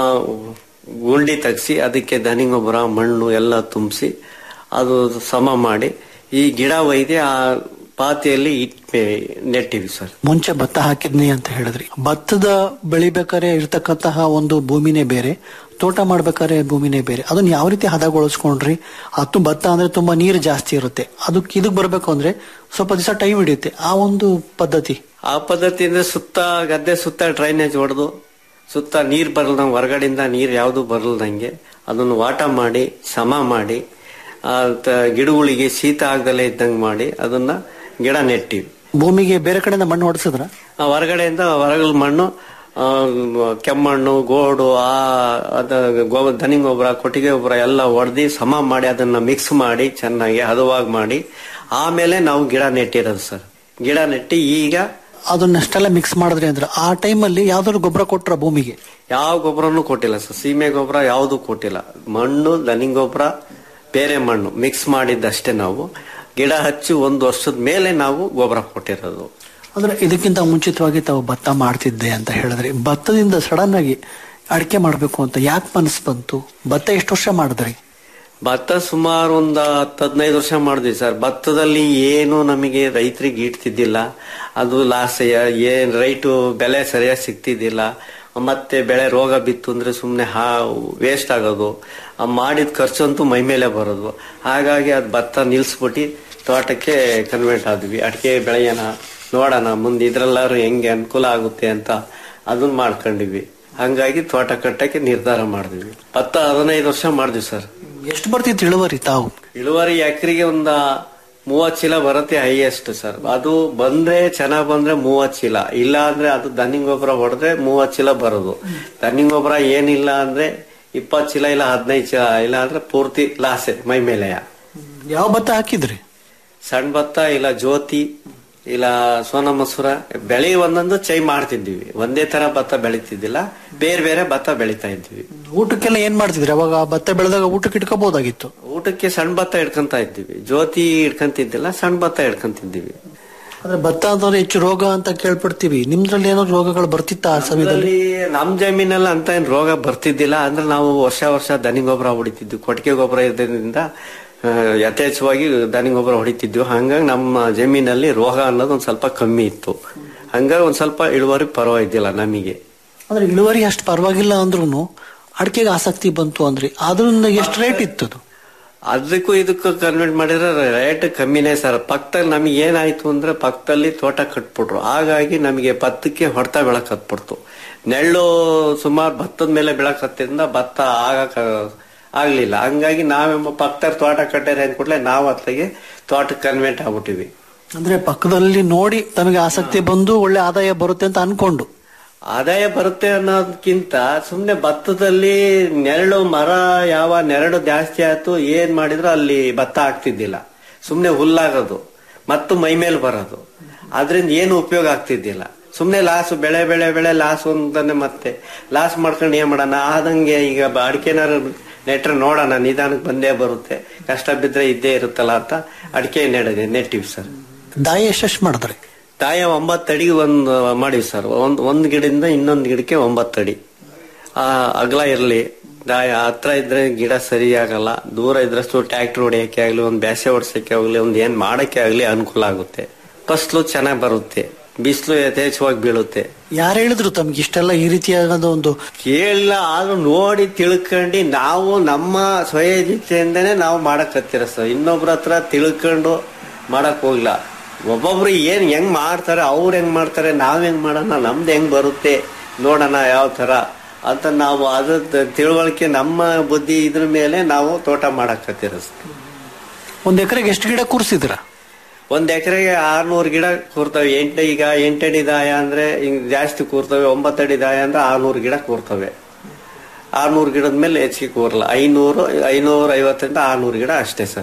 ಗುಂಡಿ ತೆಗ್ಸಿ ಅದಕ್ಕೆ ದನಿ ಗೊಬ್ಬರ ಮಣ್ಣು ಎಲ್ಲ ತುಂಬಿಸಿ ಅದು ಸಮ ಮಾಡಿ ಈ ಗಿಡ ಒಯ್ದು ಆ ಪಾತಿಯಲ್ಲಿ ಇಟ್ ನೆಟ್ಟಿವಿ ಸರ್ ಮುಂಚೆ ಭತ್ತ ಹಾಕಿದ್ನಿ ಅಂತ ಹೇಳಿದ್ರಿ ಭತ್ತದ ಬೆಳಿಬೇಕಾದ್ರೆ ಇರ್ತಕ್ಕಂತಹ ಒಂದು ಭೂಮಿನೇ ಬೇರೆ ತೋಟ ಮಾಡ್ಬೇಕಾದ್ರೆ ಭೂಮಿನೇ ಬೇರೆ ಅದನ್ನ ಯಾವ ರೀತಿ ಹದಗೊಳಿಸ್ಕೊಂಡ್ರಿ ಅದು ಭತ್ತ ಅಂದ್ರೆ ತುಂಬಾ ನೀರು ಜಾಸ್ತಿ ಇರುತ್ತೆ ಅದಕ್ಕೆ ಇದಕ್ ಬರ್ಬೇಕು ಅಂದ್ರೆ ಸ್ವಲ್ಪ ದಿವಸ ಟೈಮ್ ಹಿಡಿಯುತ್ತೆ ಆ ಒಂದು ಪದ್ಧತಿ ಆ ಪದ್ಧತಿ ಅಂದ್ರೆ ಸುತ್ತ ಗದ್ದೆ ಸುತ್ತ ಡ್ರೈನೇಜ್ ಹೊಡೆದು ಸುತ್ತ ನೀರ್ ಬರಲ್ದಂಗೆ ಹೊರಗಡೆಯಿಂದ ನೀರ್ ಯಾವುದು ಬರಲ್ದಂಗೆ ಅದನ್ನು ವಾಟ ಮಾಡಿ ಸಮ ಮಾಡಿ ಆ ತ- ಗಿಡಗಳಿಗೆ ಶೀತ ಆಗದಲ್ಲೇ ಇದ್ದಂಗೆ ಮಾಡಿ ಅದನ್ನ ಗಿಡ ನೆಟ್ಟಿವಿ ಭೂಮಿಗೆ ಬೇರೆ ಕಡೆಯಿಂದ ಮಣ್ಣು ಹೊಡೆಸಿದ್ರ ಆ ಹೊರಗಡೆಯಿಂದ ಹೊರಗಲ್ ಮಣ್ಣು ಆ, ಕೆಮ್ಮಣ್ಣು ಗೋಡು ಆ ಅದ ಗೋ ದನಿ ಗೊಬ್ಬರ ಕೊಟ್ಟಿಗೆ ಗೊಬ್ಬರ ಎಲ್ಲ ಹೊಡೆದಿ ಸಮ ಮಾಡಿ ಅದನ್ನ ಮಿಕ್ಸ್ ಮಾಡಿ ಚೆನ್ನಾಗಿ ಹದವಾಗಿ ಮಾಡಿ ಆಮೇಲೆ ನಾವು ಗಿಡ ನೆಟ್ಟಿರೋದು ಸರ್ ಗಿಡ ನೆಟ್ಟಿ ಈಗ ಅದನ್ನಷ್ಟೆಲ್ಲ ಮಿಕ್ಸ್ ಮಾಡಿದ್ರಿ ಅಂದ್ರೆ ಆ ಟೈಮಲ್ಲಿ ಯಾವ್ದಾದ್ರು ಗೊಬ್ಬರ ಕೊಟ್ರ ಭೂಮಿಗೆ ಯಾವ ಗೊಬ್ಬರನು ಕೊಟ್ಟಿಲ್ಲ ಸರ್ ಸೀಮೆ ಗೊಬ್ಬರ ಯಾವುದು ಕೊಟ್ಟಿಲ್ಲ ಮಣ್ಣು ದನಿ ಗೊಬ್ಬರ ಬೇರೆ ಮಣ್ಣು ಮಿಕ್ಸ್ ಮಾಡಿದ್ದಷ್ಟೇ ನಾವು ಗಿಡ ಹಚ್ಚಿ ಒಂದು ವರ್ಷದ ಮೇಲೆ ನಾವು ಗೊಬ್ಬರ ಕೊಟ್ಟಿರೋದು ಅಂದ್ರೆ ಇದಕ್ಕಿಂತ ಮುಂಚಿತವಾಗಿ ತಾವು ಭತ್ತ ಮಾಡ್ತಿದ್ದೆ ಅಂತ ಹೇಳಿದ್ರಿ ಭತ್ತದಿಂದ ಸಡನ್ ಆಗಿ ಅಡಿಕೆ ಮಾಡ್ಬೇಕು ಅಂತ ಯಾಕೆ ಮನಸ್ಸು ಬಂತು ಭತ್ತ ಎಷ್ಟು ವರ್ಷ ಮಾಡಿದ್ರಿ ಭತ್ತ ಸುಮಾರು ಒಂದು ಹತ್ತು ಹದಿನೈದು ವರ್ಷ ಮಾಡಿದ್ವಿ ಸರ್ ಭತ್ತದಲ್ಲಿ ಏನು ನಮಗೆ ರೈತರಿಗೆ ಇಡ್ತಿದ್ದಿಲ್ಲ ಅದು ಲಾಸ್ ಏನ್ ರೈಟು ಬೆಲೆ ಸರಿಯಾಗಿ ಸಿಗ್ತಿದ್ದಿಲ್ಲ ಮತ್ತೆ ಬೆಳೆ ರೋಗ ಬಿತ್ತು ಅಂದ್ರೆ ಸುಮ್ಮನೆ ಹಾ ವೇಸ್ಟ್ ಆಗೋದು ಆ ಮಾಡಿದ ಖರ್ಚಂತೂ ಮೈ ಮೇಲೆ ಬರೋದು ಹಾಗಾಗಿ ಅದು ಭತ್ತ ನಿಲ್ಸ್ಬಿಟ್ಟು ತೋಟಕ್ಕೆ ಕನ್ವರ್ಟ್ ಆದ್ವಿ ಅಡಿಕೆ ಬೆಳೆಯೋಣ ನೋಡೋಣ ಮುಂದೆ ಇದ್ರೆಲ್ಲಾರು ಹೆಂಗೆ ಅನುಕೂಲ ಆಗುತ್ತೆ ಅಂತ ಅದನ್ನ ಮಾಡ್ಕೊಂಡಿವಿ ಹಂಗಾಗಿ ತೋಟ ಕಟ್ಟಕ್ಕೆ ನಿರ್ಧಾರ ಮಾಡಿದ್ವಿ ಭತ್ತ ಹದಿನೈದು ವರ್ಷ ಮಾಡಿದ್ವಿ ಸರ್ ಎಷ್ಟು ಬರ್ತಿತ್ತು ಇಳುವರಿ ತಾವು ಇಳುವರಿ ಎಕರೆಗೆ ಒಂದ ಮೂವತ್ ಚೀಲ ಬರುತ್ತೆ ಹೈಯೆಸ್ಟ್ ಸರ್ ಅದು ಬಂದ್ರೆ ಚೆನ್ನಾಗ್ ಬಂದ್ರೆ ಮೂವತ್ ಚೀಲ ಇಲ್ಲ ಅಂದ್ರೆ ಅದು ದನಿ ಗೊಬ್ಬರ ಹೊಡೆದ್ರೆ ಮೂವತ್ ಚೀಲ ಬರೋದು ದನಿ ಗೊಬ್ಬರ ಏನಿಲ್ಲ ಅಂದ್ರೆ ಇಪ್ಪತ್ ಚೀಲ ಇಲ್ಲ ಹದಿನೈದು ಚೀಲ ಇಲ್ಲ ಅಂದ್ರೆ ಪೂರ್ತಿ ಲಾಸೆ ಮೈ ಮೇಲೆಯ ಯಾವ ಭತ್ತ ಹಾಕಿದ್ರಿ ಸಣ್ಣ ಭತ್ತ ಇಲ್ಲ ಜ್ಯೋತಿ ಇಲ್ಲ ಸೋನಾ ಮಸೂರ ಬೆಳೆ ಒಂದೊಂದು ಚೈ ಮಾಡ್ತಿದ್ವಿ ಒಂದೇ ತರ ಭತ್ತ ಬೆಳಿತಿದ್ದಿಲ್ಲ ಬೇರೆ ಬೇರೆ ಭತ್ತ ಬೆಳಿತಾ ಇದ್ವಿ ಊಟಕ್ಕೆಲ್ಲ ಏನ್ ಮಾಡ್ತಿದ್ರಿ ಅವಾಗ ಭತ್ತ ಬೆಳೆದಾಗ ಊಟಕ್ಕೆ ಇಟ್ಕೋಬಹುದಾಗಿತ್ತು ಊಟಕ್ಕೆ ಸಣ್ಣ ಭತ್ತ ಇಡ್ಕೊಂತ ಇದ್ವಿ ಜ್ಯೋತಿ ಇಡ್ಕೊಂತಿದ್ದಿಲ್ಲ ಸಣ್ಣ ಭತ್ತ ಇಡ್ಕೊಂತಿದ್ವಿ ಆದ್ರೆ ಭತ್ತ ಅಂತಂದ್ರೆ ಹೆಚ್ಚು ರೋಗ ಅಂತ ಕೇಳ್ಪಡ್ತೀವಿ ನಿಮ್ದ್ರಲ್ಲಿ ಏನೋ ರೋಗಗಳು ಬರ್ತಿತ್ತ ಆ ಸಮಯದಲ್ಲಿ ಅದ್ರಲ್ಲಿ ನಮ್ ಜಮೀನಲ್ಲಿ ಅಂತ ಏನ್ ರೋಗ ಬರ್ತಿದ್ದಿಲ್ಲ ಅಂದ್ರೆ ನಾವು ವರ್ಷ ವರ್ಷ ದನಿ ಗೊಬ್ಬರ ಹೊಡಿತಿದ್ವಿ ಕೊಟ್ಟಿಗೆ ಗೊಬ್ಬರ ಇರೋದ್ರಿಂದ ಆ, ಯಥೇಚ್ಛವಾಗಿ ದನಿ ಗೊಬ್ಬರ ಹೊಡಿತಿದ್ವಿ ಹಂಗಾಗಿ ನಮ್ಮ ಜಮೀನಲ್ಲಿ ರೋಗ ಅನ್ನೋದು ಒಂದ್ ಸ್ವಲ್ಪ ಕಮ್ಮಿ ಇತ್ತು ಹಂಗಾಗಿ ಒಂದ್ ಸ್ವಲ್ಪ ಇಳುವರಿ ಪರವಾಗಿದ್ದಿಲ್ಲ ನಮಗೆ ಅಂದ್ರೆ ಇಳುವರಿ ಅಷ್ಟು ಪರವಾಗಿಲ್ಲ ಅಂದ್ರೂ ಅಡಿಕೆಗೆ ಆಸಕ್ತಿ ಬಂತು ಅಂದ್ರಿ ಅದ್ರಿಂದ ಎಷ್ಟು ರೇಟ್ ಇತ್ತು ಅದು? ಅದಕ್ಕೂ ಇದಕ್ಕೂ ಕನ್ವರ್ಟ್ ಮಾಡಿದ್ರೆ ರೇಟ್ ಕಮ್ಮಿನೇ ಸರ್ ಪಕ್ಕದಲ್ಲಿ ನಮಗೆ ಏನಾಯ್ತು ಅಂದ್ರೆ ಪಕ್ಕದಲ್ಲಿ ತೋಟ ಕಟ್ಬಿಟ್ರು ಹಾಗಾಗಿ ನಮಗೆ ಭತ್ತಕ್ಕೆ ಹೊಡೆತ ಬೆಳಕ್ ಹತ್ಬಿಡ್ತು ನೆಳ್ಳು ಸುಮಾರು ಭತ್ತದ ಮೇಲೆ ಬೆಳಕ್ ಹತ್ತಿದ್ರಿಂದ ಭತ್ತ ಆಗಕ ಆಗ್ಲಿಲ್ಲ ಹಂಗಾಗಿ ನಾವೆಂಬ ಪಕ್ಕದ ತೋಟ ಕಟ್ಟಾರೆ ಅಂದ್ಕೂಡ್ಲೆ ನಾವು ಅತ್ಲಾಗೆ ತೋಟಕ್ಕೆ ಕನ್ವೆಂಟ್ ಆಗ್ಬಿಟ್ಟಿವಿ ಅಂದ್ರೆ ಪಕ್ಕದಲ್ಲಿ ನೋಡಿ ತಮಗೆ ಆಸಕ್ತಿ ಬಂದು ಒಳ್ಳೆ ಆದಾಯ ಬರುತ್ತೆ ಅಂತ ಅನ್ಕೊಂಡು ಆದಾಯ ಬರುತ್ತೆ ಅನ್ನೋದಕ್ಕಿಂತ ಸುಮ್ನೆ ಭತ್ತದಲ್ಲಿ ನೆರಳು ಮರ ಯಾವ ನೆರಳು ಜಾಸ್ತಿ ಆಯ್ತು ಏನ್ ಮಾಡಿದ್ರು ಅಲ್ಲಿ ಭತ್ತ ಆಗ್ತಿದ್ದಿಲ್ಲ ಸುಮ್ನೆ ಹುಲ್ಲಾಗೋದು ಮತ್ತು ಮೈ ಮೇಲೆ ಬರೋದು ಅದ್ರಿಂದ ಏನು ಉಪಯೋಗ ಆಗ್ತಿದ್ದಿಲ್ಲ ಸುಮ್ನೆ ಲಾಸ್ ಬೆಳೆ ಬೆಳೆ ಬೆಳೆ ಲಾಸ್ ಅಂತಾನೆ ಮತ್ತೆ ಲಾಸ್ ಮಾಡ್ಕೊಂಡು ಏನ್ ಮಾಡೋಣ ಆದಂಗೆ ಈಗ ಬ- ಅಡಿಕೆನಾರು ನೆಟ್ರೆ ನೋಡೋಣ ನಿಧಾನಕ್ಕೆ ಬಂದೇ ಬರುತ್ತೆ ಕಷ್ಟ ಬಿದ್ರೆ ಇದ್ದೇ ಇರುತ್ತಲ್ಲ ಅಂತ ಅಡಿಕೆ ನೆಡ ನೆಟ್ಟಿವಿ ಸರ್ ದಾಯ ಎಷ್ಟೆಷ್ಟು ಮಾಡಿದ್ರಿ ದಾಯ ಒಂಬತ್ತಡಿ ಒಂದು ಮಾಡಿವಿ ಸರ್ ಒಂದ್ ಒಂದ್ ಗಿಡದಿಂದ ಇನ್ನೊಂದ್ ಗಿಡಕ್ಕೆ ಒಂಬತ್ತಡಿ ಆ ಅಗಲ ಇರ್ಲಿ ದಾಯ ಹತ್ರ ಇದ್ರೆ ಗಿಡ ಸರಿ ಆಗಲ್ಲ ದೂರ ಇದ್ರಷ್ಟು ಟ್ರ್ಯಾಕ್ಟರ್ ಹೊಡೆಯಕ್ಕೆ ಆಗ್ಲಿ ಒಂದ್ ಬ್ಯಾಸೆ ಹೊಡ್ಸಕ್ಕೆ ಆಗ್ಲಿ ಒಂದ್ ಏನ್ ಮಾಡಕ್ಕೆ ಆಗ್ಲಿ ಅನುಕೂಲ ಆಗುತ್ತೆ ಫಸ್ಲು ಚೆನ್ನಾಗ್ ಬರುತ್ತೆ ಬಿಸಿಲು ಯಥೇಚ್ಛವಾಗಿ ಬೀಳುತ್ತೆ ಯಾರು ಹೇಳಿದ್ರು ತಮ್ಗೆ ಇಷ್ಟೆಲ್ಲ ಈ ರೀತಿಯಾದ ಒಂದು ಕೇಳಿಲ್ಲ ಆದ್ರೂ ನೋಡಿ ತಿಳ್ಕೊಂಡು ನಾವು ನಮ್ಮ ಸ್ವಯಜಿತೆಯಿಂದನೇ ನಾವು ಮಾಡಕ್ ಹತ್ತಿರ ಸರ್ ಇನ್ನೊಬ್ರ ಹತ್ರ ತಿಳ್ಕೊಂಡು ಮಾಡಕ್ ಹೋಗ್ಲ ಒಬ್ಬೊಬ್ರು ಏನ್ ಹೆಂಗ್ ಮಾಡ್ತಾರೆ ಅವ್ರು ಹೆಂಗ್ ಮಾಡ್ತಾರೆ ನಾವ್ ಹೆಂಗ್ ಮಾಡೋಣ ನಮ್ದು ಹೆಂಗ್ ಬರುತ್ತೆ ನೋಡೋಣ ಯಾವ ತರ ಅಂತ ನಾವು ಅದ್ರ ತಿಳುವಳಿಕೆ ನಮ್ಮ ಬುದ್ಧಿ ಇದ್ರ ಮೇಲೆ ನಾವು ತೋಟ ಮಾಡಕ್ ಹತ್ತಿರ ಸರ್ ಒಂದ್ ಎಕರೆಗೆ ಎಷ್ಟು ಗಿಡ ಕೂರಿಸಿದ್ರ ಒಂದ್ ಎಕರೆಗೆ ಆರ್ನೂರು ಗಿಡ ಕೂರ್ತವೆ ಎಂಟು ಈಗ ಎಂಟಡಿ ದಾಯ ಅಂದ್ರೆ ಹಿಂಗ್ ಜಾಸ್ತಿ ಕೂರ್ತವೆ ಒಂಬತ್ತಡಿ ದಾಯ ಅಂದ್ರೆ ಆರ್ನೂರು ಗಿಡ ಕೂರ್ತವೆ ಆರ್ನೂರು ಗಿಡದ ಮೇಲೆ ಹೆಚ್ಚಿಗೆ ಕೂರಲ್ಲ ಐನೂರು ಐನೂರ ಐವತ್ತರಿಂದ ಆರ್ನೂರು ಗಿಡ ಅಷ್ಟೇ ಸರ್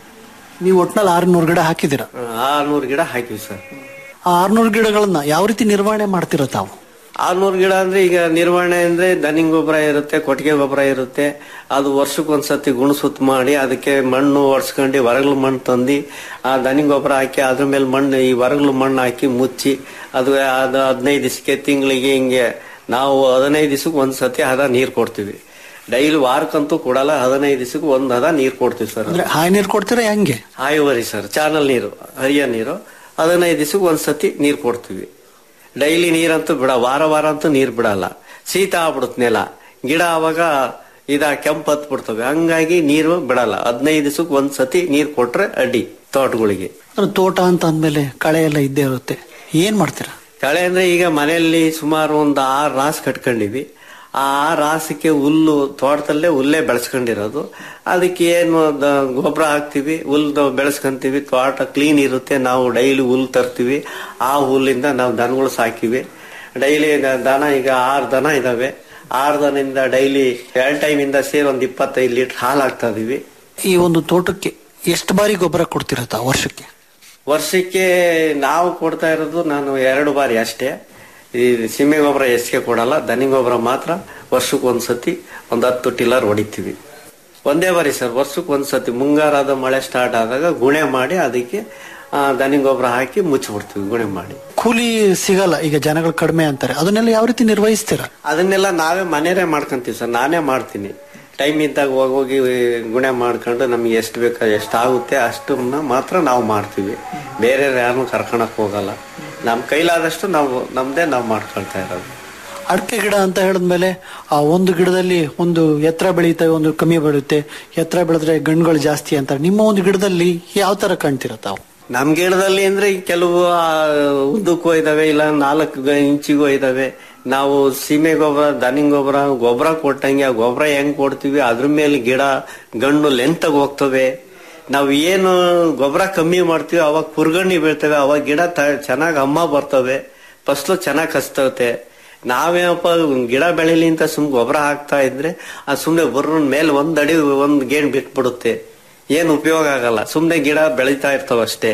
ನೀವು ಒಟ್ನಲ್ಲಿ ಆರ್ನೂರು ಗಿಡ ಹಾಕಿದಿರ ಆರ್ನೂರು ಗಿಡ ಹಾಕಿವಿ ಸರ್ ಆ ಆರ್ನೂರು ಗಿಡಗಳನ್ನ ಯಾವ ರೀತಿ ನಿರ್ವಹಣೆ ಮಾಡ್ತಿರ ತಾವು ಆರ್ನೂರು ಗಿಡ ಅಂದ್ರೆ ಈಗ ನಿರ್ವಹಣೆ ಅಂದ್ರೆ ದನಿಂಗ್ ಗೊಬ್ಬರ ಇರುತ್ತೆ ಕೊಟ್ಟಿಗೆ ಗೊಬ್ಬರ ಇರುತ್ತೆ ಅದು ವರ್ಷಕ್ಕೊಂದ್ಸತಿ ಗುಣಸುತ್ತ ಮಾಡಿ ಅದಕ್ಕೆ ಮಣ್ಣು ಒಡ್ಸ್ಕೊಂಡು ಹೊರಗ್ಲು ಮಣ್ಣು ತಂದು ಆ ದನಿಂಗ್ ಗೊಬ್ಬರ ಹಾಕಿ ಅದ್ರ ಮೇಲೆ ಮಣ್ಣು ಈ ಹೊರಗ್ಲು ಮಣ್ಣು ಹಾಕಿ ಮುಚ್ಚಿ ಅದು ಅದು ಹದಿನೈದು ದಿವಸಕ್ಕೆ ತಿಂಗಳಿಗೆ ಹಿಂಗೆ ನಾವು ಹದಿನೈದು ದಿವಸಕ್ಕೆ ಒಂದ್ಸತಿ ಹದ ನೀರು ಕೊಡ್ತೀವಿ ಡೈಲಿ ವಾರಕ್ಕಂತೂ ಕೊಡಲ್ಲ ಹದಿನೈದು ದಿವಸಕ್ಕೆ ಒಂದ್ ಹದ ನೀರು ಕೊಡ್ತೀವಿ ಸರ್ ಅಂದ್ರೆ ಹಾಯ್ ನೀರು ಕೊಡ್ತೀರಾ ಹೆಂಗೆ ಹಾಯುವರಿ ಸರ್ ಚಾನಲ್ ನೀರು ಹರಿಯ ನೀರು ಹದಿನೈದು ದಿವಸಕ್ಕೆ ಒಂದ್ಸತಿ ನೀರು ಕೊಡ್ತೀವಿ ಡೈಲಿ ನೀರಂತೂ ಬಿಡ ವಾರ ವಾರ ಅಂತೂ ನೀರು ಬಿಡಲ್ಲ ಶೀತ ಆಗ್ಬಿಡುತ್ತೆ ನೆಲ ಗಿಡ ಅವಾಗ ಇದ ಕೆಂಪು ಹತ್ಬಿಡ್ತವೆ ಹಂಗಾಗಿ ನೀರು ಬಿಡಲ್ಲ ಹದಿನೈದು ದಿವಸಕ್ಕೆ ಒಂದ್ಸತಿ ನೀರು ಕೊಟ್ರೆ ಅಡ್ಡಿ ತೋಟಗಳಿಗೆ ಅಂದ್ರೆ ತೋಟ ಅಂತ ಅಂದ್ಮೇಲೆ ಕಳೆ ಎಲ್ಲ ಇದ್ದೇ ಇರುತ್ತೆ ಏನ್ ಮಾಡ್ತೀರಾ ಕಳೆ ಅಂದ್ರೆ ಈಗ ಮನೆಯಲ್ಲಿ ಸುಮಾರು ಒಂದು ಆರು ರಾಸ್ ಕಟ್ಕೊಂಡಿವಿ ಆ ರಾಸಕ್ಕೆ ಹುಲ್ಲು ತೋಟದಲ್ಲೇ ಹುಲ್ಲೇ ಬೆಳೆಸ್ಕೊಂಡಿರೋದು ಅದಕ್ಕೆ ಏನು ದ- ಗೊಬ್ಬರ ಹಾಕ್ತಿವಿ ಹುಲ್ಲು ಬೆಳೆಸ್ಕೊಂತೀವಿ ತೋಟ ಕ್ಲೀನ್ ಇರುತ್ತೆ ನಾವು ಡೈಲಿ ಹುಲ್ಲು ತರ್ತೀವಿ ಆ ಹುಲ್ಲಿಂದ ನಾವು ದನಗಳು ಸಾಕಿವಿ ಡೈಲಿ ದನ ಈಗ ಆರು ದನ ಇದಾವೆ ಆರು ದನದಿಂದ ಡೈಲಿ ಎರಡು ಟೈಮಿಂದ ಸೇರಿ ಒಂದು ಇಪ್ಪತ್ತೈದು ಲೀಟರ್ ಹಾಲು ಹಾಕ್ತಾ ಇದೀವಿ ಈ ಒಂದು ತೋಟಕ್ಕೆ ಎಷ್ಟು ಬಾರಿ ಗೊಬ್ಬರ ಕೊಡ್ತೀರಾ ತಾವು ವರ್ಷಕ್ಕೆ ವರ್ಷಕ್ಕೆ ನಾವು ಕೊಡ್ತಾ ಇರೋದು ನಾನು ಎರಡು ಬಾರಿ ಅಷ್ಟೇ ಈ ಸೀಮೆ ಗೊಬ್ಬರ ಹೆಚ್ಚಿಗೆ ಕೊಡಲ್ಲ ದನಿ ಗೊಬ್ಬರ ಮಾತ್ರ ವರ್ಷಕ್ಕೆ ಒಂದ್ಸತಿ ಒಂದ್ ಹತ್ತು ಟಿಲ್ಲರ್ ಹೊಡಿತೀವಿ ಒಂದೇ ಬಾರಿ ಸರ್ ವರ್ಷಕ್ಕೆ ಒಂದ್ಸತಿ ಮುಂಗಾರಾದ ಮಳೆ ಸ್ಟಾರ್ಟ್ ಆದಾಗ ಗುಣೆ ಮಾಡಿ ಅದಕ್ಕೆ ಆ, ದನಿ ಗೊಬ್ಬರ ಹಾಕಿ ಮುಚ್ಚಿಬಿಡ್ತೀವಿ ಗುಣೆ ಮಾಡಿ ಕೂಲಿ ಸಿಗಲ್ಲ ಈಗ ಜನಗಳು ಕಡಿಮೆ ಅಂತಾರೆ ಅದನ್ನೆಲ್ಲ ಯಾವ ರೀತಿ ನಿರ್ವಹಿಸ್ತೀರಾ ಅದನ್ನೆಲ್ಲ ನಾವೇ ಮನೆಯೇ ಮಾಡ್ಕೊಂತೀವಿ ಸರ್ ನಾನೇ ಮಾಡ್ತೀನಿ ಟೈಮ್ ಇದ್ದಾಗ ಹೋಗಿ ಹೋಗಿ ಗುಣೆ ಮಾಡ್ಕೊಂಡು ನಮ್ಗೆ ಎಷ್ಟು ಬೇಕಾ ಎಷ್ಟು ಆಗುತ್ತೆ ಅಷ್ಟನ್ನ ಮಾತ್ರ ನಾವು ಮಾಡ್ತೀವಿ ಬೇರೆ ಯಾರನ್ನೂ ಕರ್ಕೊಳಕ್ ಹೋಗಲ್ಲ ನಮ್ಮ ಕೈಲಾದಷ್ಟು ನಾವು ನಮ್ದೇ ನಾವು ಮಾಡ್ಕೊಳ್ತಾ ಇರೋದು ಅಡಿಕೆ ಗಿಡ ಅಂತ ಹೇಳಿದ್ಮೇಲೆ ಆ ಒಂದು ಗಿಡದಲ್ಲಿ ಒಂದು ಎತ್ತರ ಬೆಳೀತವೆ ಒಂದು ಕಮ್ಮಿ ಬೆಳೆಯುತ್ತೆ ಎತ್ತರ ಬೆಳೆದ್ರೆ ಗಂಡುಗಳು ಜಾಸ್ತಿ ಅಂತಾರೆ ನಿಮ್ಮ ಒಂದು ಗಿಡದಲ್ಲಿ ಯಾವ ತರ ಕಾಣ್ತೀರಾ ತಾವು ನಮ್ ಗಿಡದಲ್ಲಿ ಅಂದ್ರೆ ಈ ಕೆಲವು ಆ, ಉದ್ದಕ್ಕೂ ಇದಾವೆ ಇಲ್ಲ ನಾಲ್ಕು ಗ- ಇಂಚಿಗೂ ಇದಾವೆ ನಾವು ಸೀಮೆ ಗೊಬ್ಬರ ದನಿಂಗ್ ಗೊಬ್ಬರ ಗೊಬ್ಬರ ಕೊಟ್ಟಂಗೆ ಆ ಗೊಬ್ಬರ ಹೆಂಗ್ ಕೊಡ್ತೀವಿ ಅದ್ರ ಮೇಲೆ ಗಿಡ ಗಣ್ಣು ಲೆಂತಾಗಿ ಹೋಗ್ತವೆ ನಾವು ಏನು ಗೊಬ್ಬರ ಕಮ್ಮಿ ಮಾಡ್ತೀವಿ ಅವಾಗ ಕುರ್ಗಣ್ಣಿ ಬೀಳ್ತವೆ ಅವಾಗ ಗಿಡ ಚೆನ್ನಾಗಿ ಅಮ್ಮ ಬರ್ತವೆ ಫಸ್ಲು ಚೆನ್ನಾಗಿ ಕಸ್ತವೆ ನಾವೇನಪ್ಪ ಗಿಡ ಬೆಳಿಲಿ ಅಂತ ಸುಮ್ ಗೊಬ್ಬರ ಹಾಕ್ತಾ ಇದ್ರೆ ಆ ಸುಮ್ನೆ ಬರ್ರ ಮೇಲೆ ಒಂದ್ ಅಡಿ ಒಂದ್ ಗೇಣ್ ಬಿಟ್ಬಿಡುತ್ತೆ ಏನ್ ಉಪಯೋಗ ಆಗಲ್ಲ ಸುಮ್ನೆ ಗಿಡ ಬೆಳಿತಾ ಇರ್ತಾವ ಅಷ್ಟೇ